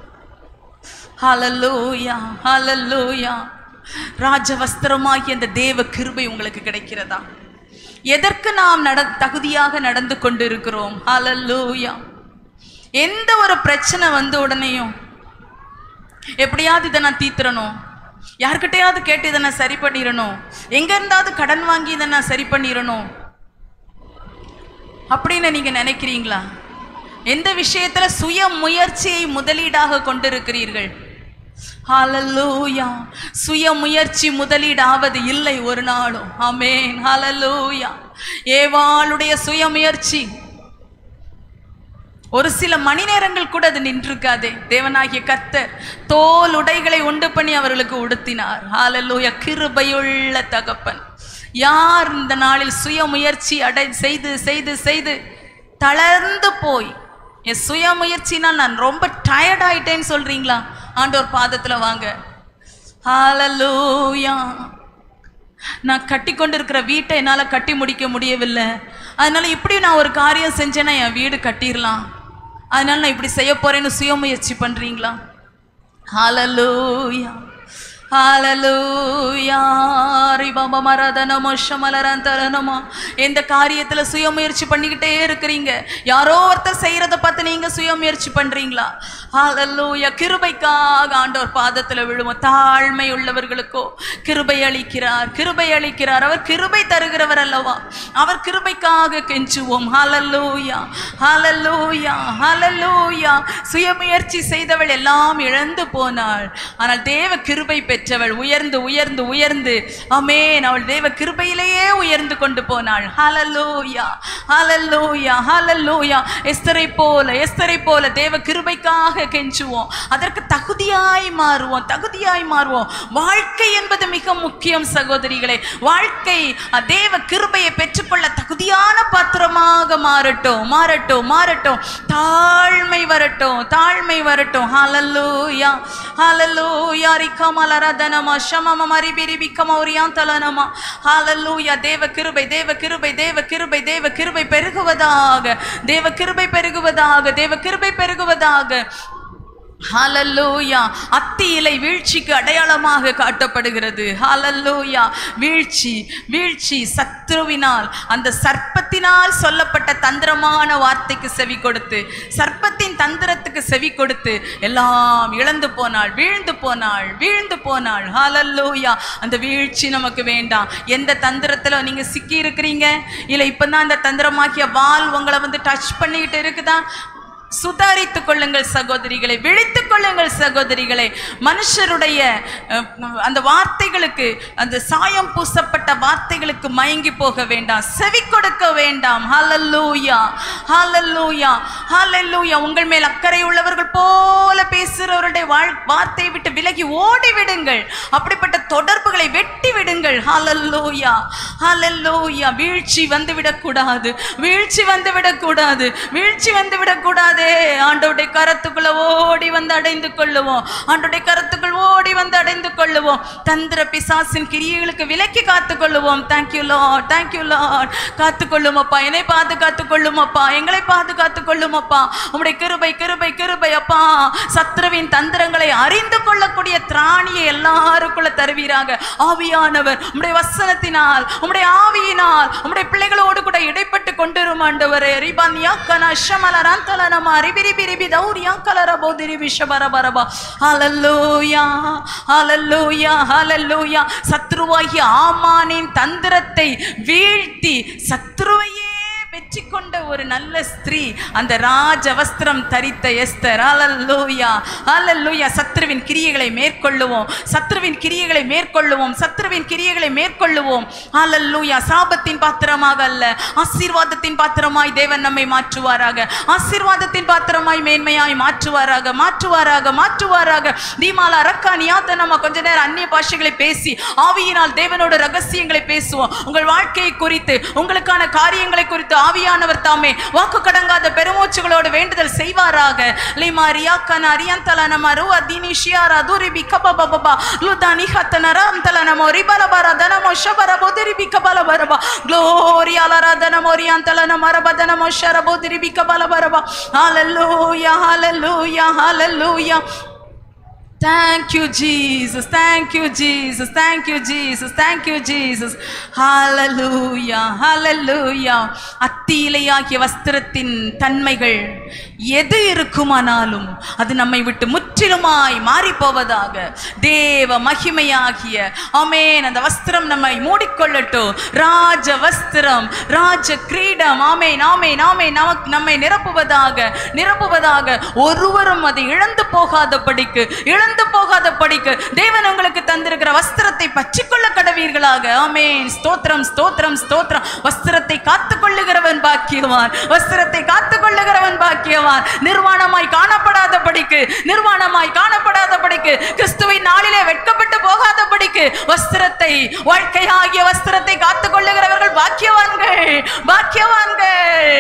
ஹalleluya ஹalleluya ராஜவஸ்திரமாகிய அந்த தேவ கிருபை உங்களுக்கு கிடைக்கிறதா எதற்கு நாம் நட தகுதியாக நடந்து கொண்டிருக்கிறோம் ஹalleluya எந்த ஒரு பிரச்சனை வந்த உடனேயும் எப்படியாவது இதை நான் தீத்துறணும் யார்கிட்டயாவது கேட்டு இதை நான் சரி பண்ணிடணும் எங்க இருந்தாவது கடன் வாங்கி இதை நான் சரி பண்ணிடணும் அப்படின்னு நீங்க நினைக்கிறீங்களா எந்த விஷயத்துல சுய முயற்சியை முதலீடாக கொண்டிருக்கிறீர்கள் ஹalleluya சுய முயற்சி முதலீடாவது இல்லை ஒரு நாளும் ஆமென் ஹalleluya ஏவாளுடைய சுய முயற்சி ஒரு சில மணி நேரங்கள் கூட அது நின்றிருக்காதே தேவனாகிய கர்த்தர் தோல் உடைகளை உண்டு பண்ணி அவர்களுக்கு உடுத்தினார் ஹalleluya கிருபையுள்ள தகப்பன் யார் இந்த நாளில் சுய முயற்சி அடை செய்து செய்து செய்து தளர்ந்து போய் என் சுய முயற்சினால் நான் ரொம்ப டயர்ட் ஆயிட்டேன்னு சொல்றீங்களா ஆண்டவர் பாதத்துல வாங்க ஹalleluya நான் கட்டி கொண்டிருக்கிற வீட்டை என்னால் கட்டி முடிக்க முடியவில்லை அதனால இப்படி நான் ஒரு காரியம் செஞ்சேன்னா என் வீடு கட்டிடலாம் அதனால நான் இப்படி செய்ய போறேன்னு சுயமுயற்சி பண்றீங்களா ஹalleluya ஹalleluya ரிபப மரதனமோ ஷமலரந்தரனமோ எந்த காரியத்துல சுயமுயற்சி பண்ணிக்கிட்டே இருக்கிறீங்க யாரோ ஒருத்தர் செய்யறத பார்த்து நீங்க சுயமுயற்சி பண்றீங்களா ஹalleluya கிருபைக்காக ஆண்டவர் பாதத்துல விழுவோம் தாழ்மை உள்ளவர்களுக்கோ கிருபை அளிக்கிறார் கிருபை அளிக்கிறார் அவர் கிருபை தருகிறவர் அல்லவா அவர் கிருபைக்காக கெஞ்சுவோம் ஹalleluya ஹalleluya ஹalleluya சுயமுயற்சி செய்தவள் எல்லாம் இழந்து போனாள் ஆனால் தேவ கிருபை பெற்றவள் உயர்ந்து உயர்ந்து உயர்ந்து ஆமென் அவள் தேவ கிருபையிலேயே உயர்ந்து கொண்டு போனாள் ஹalleluya ஹalleluya ஹalleluya எஸ்தரை போல எஸ்தரை போல தேவ கிருபைக்காக உங்களுக்காக கெஞ்சுவோம் அதற்கு தகுதியாய் மாறுவோம் தகுதியாய் மாறுவோம் வாழ்க்கை என்பது மிக முக்கியம் சகோதரிகளே வாழ்க்கை அஹ், தேவ கிருபையை பெற்றுக்கொள்ள தகுதியான பாத்திரமாக மாறட்டும் மாறட்டும் மாறட்டும் தாழ்மை வரட்டும் தாழ்மை வரட்டும் ஹalleluya ஹalleluya ரிகமலரதனமா ஷமம மரிபிரிபிக்கம ஒரியாந்தலனமா ஹalleluya தேவ கிருபை தேவ கிருபை தேவ கிருபை தேவ கிருபை பெருகுவதாக தேவ கிருபை பெருகுவதாக தேவ கிருபை பெருகுவதாக ஹalleluya அத்தி இலை வீழ்ச்சிக்கு அடையாளமாக காட்டப்படுகிறது ஹalleluya வீழ்ச்சி வீழ்ச்சி சத்ருவினால் அந்த சர்ப்பத்தினால் சொல்லப்பட்ட தந்திரமான வார்த்தைக்கு செவி கொடுத்து சர்ப்பத்தின் தந்திரத்துக்கு செவி கொடுத்து எல்லாம் இழந்து போனாள் வீழ்ந்து போனாள் வீழ்ந்து போனாள் ஹalleluya அந்த வீழ்ச்சி நமக்கு வேண்டாம் எந்த தந்திரத்துல நீங்க சிக்கி இருக்கிறீங்க இல்ல இப்பதான் அந்த தந்திரமாக்கிய வால் உங்களை வந்து டச் பண்ணிக்கிட்டு இருக்குதா சுதாரித்துக் கொள்ளுங்கள் சகோதரிகளை விழித்துக் கொள்ளுங்கள் சகோதரிகளை மனுஷருடைய அஹ், அந்த வார்த்தைகளுக்கு அந்த சாயம் பூசப்பட்ட வார்த்தைகளுக்கு மயங்கி போக வேண்டாம் செவி கொடுக்க வேண்டாம் ஹalleluya ஹalleluya ஹalleluya உங்கள் மேல் அக்கறை உள்ளவர்கள் போல பேசுகிறவருடைய வாழ் வார்த்தையை விட்டு விலகி ஓடி விடுங்கள் அப்படிப்பட்ட தொடர்புகளை வெட்டி விடுங்கள் ஹalleluya ஹalleluya வீழ்ச்சி வந்து விடக்கூடாது வீழ்ச்சி வந்து விடக்கூடாது வீழ்ச்சி வந்து விடக்கூடாதே ஆண்டோடைய கரத்துக்குள்ள ஓடி வந்து அடைந்து கொள்ளுவோம் ஆண்டோடைய கரத்துக்குள் ஓடி வந்து அடைந்து கொள்ளுவோம் தந்திர பிசாசின் கிரியைகளுக்கு விலக்கி காத்து கொள்ளுவோம் தேங்க்யூ லார்ட் தேங்க்யூ லார்ட் காத்து கொள்ளும் அப்பா என்னை பாதுகாத்து கொள்ளும் அப்பா எங்களை பாதுகாத்து கொள்ளும் அப்பா உம்முடைய கிருபை கிருபை கிருபை அப்பா சத்ருவின் தந்திரங்களை அறிந்து கொள்ளக்கூடிய திராணியை எல்லாருக்குள்ள தருவீராக ஆவியானவர் உம்முடைய வசனத்தினால் உம்முடைய ஆவியினால் உம்முடைய பிள்ளைகளோடு கூட இடைப்பட்டு கொண்டிரும் ஆண்டவரே ரிபன் யாக்கன ஷமலராந்தலனமா ரிபிரிபி ரிபி தௌரியாங்கலர போதிரி விஷபரபரபா ஹalleluya ஹalleluya ஹalleluya சத்ருவாகிய ஆமானின் தந்திரத்தை வீழ்த்தி சத்ருவையே வெற்றி கொண்ட ஒரு நல்ல ஸ்திரீ அந்த ராஜ வஸ்திரம் தரித்த எஸ்தர் ஹalleluya ஹalleluya சத்ருவின் கிரியைகளை மேற்கொள்ளுவோம் சத்ருவின் கிரியைகளை மேற்கொள்ளுவோம் சத்ருவின் கிரியைகளை மேற்கொள்ளுவோம் ஹalleluya சாபத்தின் பாத்திரமாக அல்ல ஆசீர்வாதத்தின் பாத்திரமாய் தேவன் நம்மை மாற்றுவாராக ஆசீர்வாதத்தின் பாத்திரமாய் மேன்மையாய் மாற்றுவாராக மாற்றுவாராக மாற்றுவாராக தீமாலா ரக்கா நியாத்த நம்ம கொஞ்ச நேரம் அந்நிய பாஷைகளை பேசி ஆவியினால் தேவனோட ரகசியங்களை பேசுவோம் உங்கள் வாழ்க்கையை குறித்து உங்களுக்கான காரியங்களை குறித்து ஆவியானவர் தாமே வாக்கு கடங்காத பெருமூச்சுகளோடு வேண்டுதல் செய்வாராக லிமா ரியாக்கன அரியந்தல நம ரு அதினி ஷியாரா துரி பிக்கப பபபா லுதானி ஹத்தன ராம்தல நமோ ரிபல பர தனமோ ஷபர போதிரி பிக்கபல பரபா க்ளோரியா லரா தனமோ ரியாந்தல நம ரப தனமோ ஷர போதிரி பிக்கபல பரபா ஹalleluya hallelujah hallelujah Thank you, Jesus. Thank you, Jesus. Thank you, Jesus. Thank you, Jesus. Hallelujah. Hallelujah. அத்தியிலையாகிய வஸ்திரத்தின் தன்மைகள் எது இருக்குமானாலும் அது நம்மை விட்டு முற்றிலுமாய் மாறி போவதாக தேவ மகிமையாகிய ஆமென் அந்த வஸ்திரம் நம்மை மூடிக்கொள்ளட்டும் ராஜ வஸ்திரம் ராஜ கிரீடம் ஆமென் ஆமென் ஆமென் நமக்கு நம்மை நிரப்புவதாக நிரப்புவதாக ஒருவரும் அதை இழந்து போகாதபடிக்கு இழந்து போகாதபடிக்கு தேவன் உங்களுக்கு தந்திருக்கிற வஸ்திரத்தை பற்றிக்கொள்ள கடவீர்களாக ஆமென் ஸ்தோத்திரம் ஸ்தோத்திரம் ஸ்தோத்திரம் வஸ்திரத்தை காத்துக் கொள்ளுகிறவன் பாக்கியவான் வஸ்திரத்தை காத்துக் கொள்ளுகிறவன் பாக்கியவான் நிர்வாணமாய் காணப்படாதபடிக்கு நிர்வாணமாய் காணப்படாதபடிக்கு கிறிஸ்துவின் நாளிலே வெட்கப்பட்டு போகாதபடிக்கு வஸ்திரத்தை வாழ்க்கையாகிய வஸ்திரத்தை காத்துக் கொள்ளுகிறவர்கள் பாக்கியவான்கள் பாக்கியவான்கள்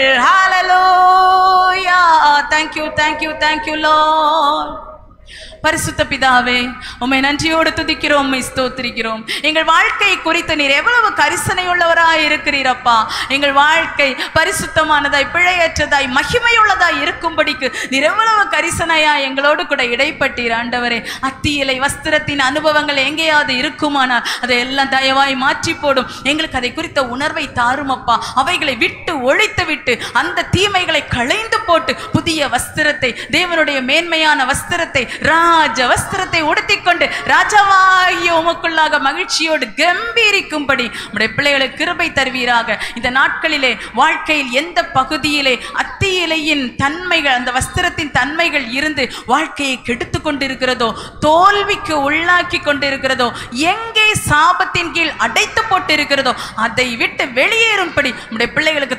ஹalleluya thank you thank you thank you lord பரிசுத்த பிதாவே உம்மை நன்றியோடு துதிக்கிறோம் உம்மை ஸ்தோத்திரிக்கிறோம் எங்கள் வாழ்க்கை குறித்து நீர் எவ்வளவு கரிசனையுள்ளவராய் இருக்கிறீரப்பா எங்கள் வாழ்க்கை பரிசுத்தமானதாய் பிழையற்றதாய் மகிமையுள்ளதாய் இருக்கும்படிக்கு நீர் எவ்வளவு கரிசனையாய் எங்களோடு கூட இடைப்பட்டீர் ஆண்டவரே அத்தியிலை வஸ்திரத்தின் அனுபவங்கள் எங்கேயாவது இருக்குமானால் அதை எல்லாம் தயவாய் மாற்றி போடும் எங்களுக்கு அதை குறித்த உணர்வை தாருமப்பா அவைகளை விட்டு ஒழித்து விட்டு அந்த தீமைகளை களைந்து போட்டு புதிய வஸ்திரத்தை தேவனுடைய மேன்மையான வஸ்திரத்தை ராஜ வஸ்திரத்தை உடுத்திக்கொண்டு ராஜாவாகிய உமக்குள்ளாக மகிழ்ச்சியோடு கம்பீரிக்கும்படி உடைய பிள்ளைகளுக்கு கிருபை தருவீராக இந்த நாட்களிலே வாழ்க்கையில் எந்த பகுதியிலே அத்தி இலையின் தன்மைகள் அந்த வஸ்திரத்தின் தன்மைகள் இருந்து வாழ்க்கையை கெடுத்து கொண்டிருக்கிறதோ தோல்விக்கு உள்ளாக்கி கொண்டிருக்கிறதோ எங்கே சாபத்தின் கீழ் அடைத்து போட்டு இருக்கிறதோ அதை விட்டு வெளியேறும்படி உடைய பிள்ளைகளுக்கு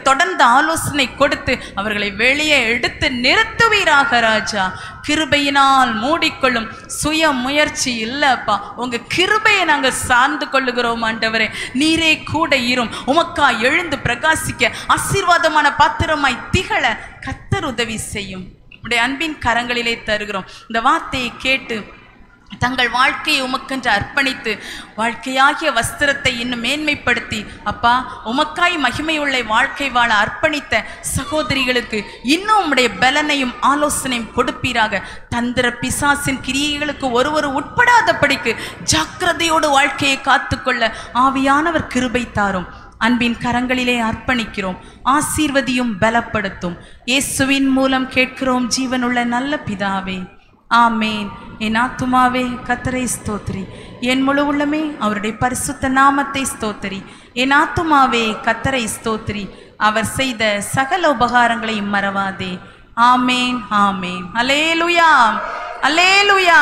தொடர்ந்து ஆலோசனை கொடுத்து அவர்களை வெளியே எடுத்து நிறுத்துவீராக ராஜா கிருபையினால் மூடிக்கொள்ளும் சுய முயற்சி இல்லப்பா உங்க கிருபையை நாங்கள் சார்ந்து கொள்ளுகிறோம் ஆண்டவரே நீரே கூட இரும் உமக்கா எழுந்து பிரகாசிக்க ஆசீர்வாதமான பாத்திரமாய் திகழ கத்தர் உதவி செய்யும் உடைய அன்பின் கரங்களிலே தருகிறோம் இந்த வார்த்தையை கேட்டு தங்கள் வாழ்க்கையை உமக்கென்று அர்ப்பணித்து வாழ்க்கையாகிய வஸ்திரத்தை இன்னும் மேன்மைப்படுத்தி அப்பா உமக்காய் மகிமையுள்ள வாழ்க்கை வாழ அர்ப்பணித்த சகோதரிகளுக்கு இன்னும் உம்முடைய பலனையும் ஆலோசனையும் கொடுப்பீராக தந்திர பிசாசின் கிரியைகளுக்கு ஒருவர் உட்படாதபடிக்கு ஜாக்கிரதையோடு வாழ்க்கையை காத்துக்கொள்ள ஆவியானவர் கிருபை தாரும் அன்பின் கரங்களிலே அர்ப்பணிக்கிறோம் ஆசீர்வதியும் பலப்படுத்தும் இயேசுவின் மூலம் கேட்கிறோம் ஜீவனுள்ள நல்ல பிதாவே ஆமேன் என் ஆத்துமாவே கத்தரை ஸ்தோத்திரி என் முழு உள்ளமே அவருடைய பரிசுத்த நாமத்தை ஸ்தோத்திரி என் ஆத்துமாவே கத்தரை ஸ்தோத்திரி அவர் செய்த சகல உபகாரங்களையும் மறவாதே ஆமேன் ஆமேன் அலேலுயா அலேலுயா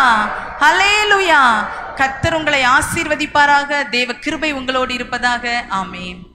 அலேலுயா கத்தர் உங்களை ஆசீர்வதிப்பாராக தேவ கிருபை உங்களோடு இருப்பதாக ஆமேன்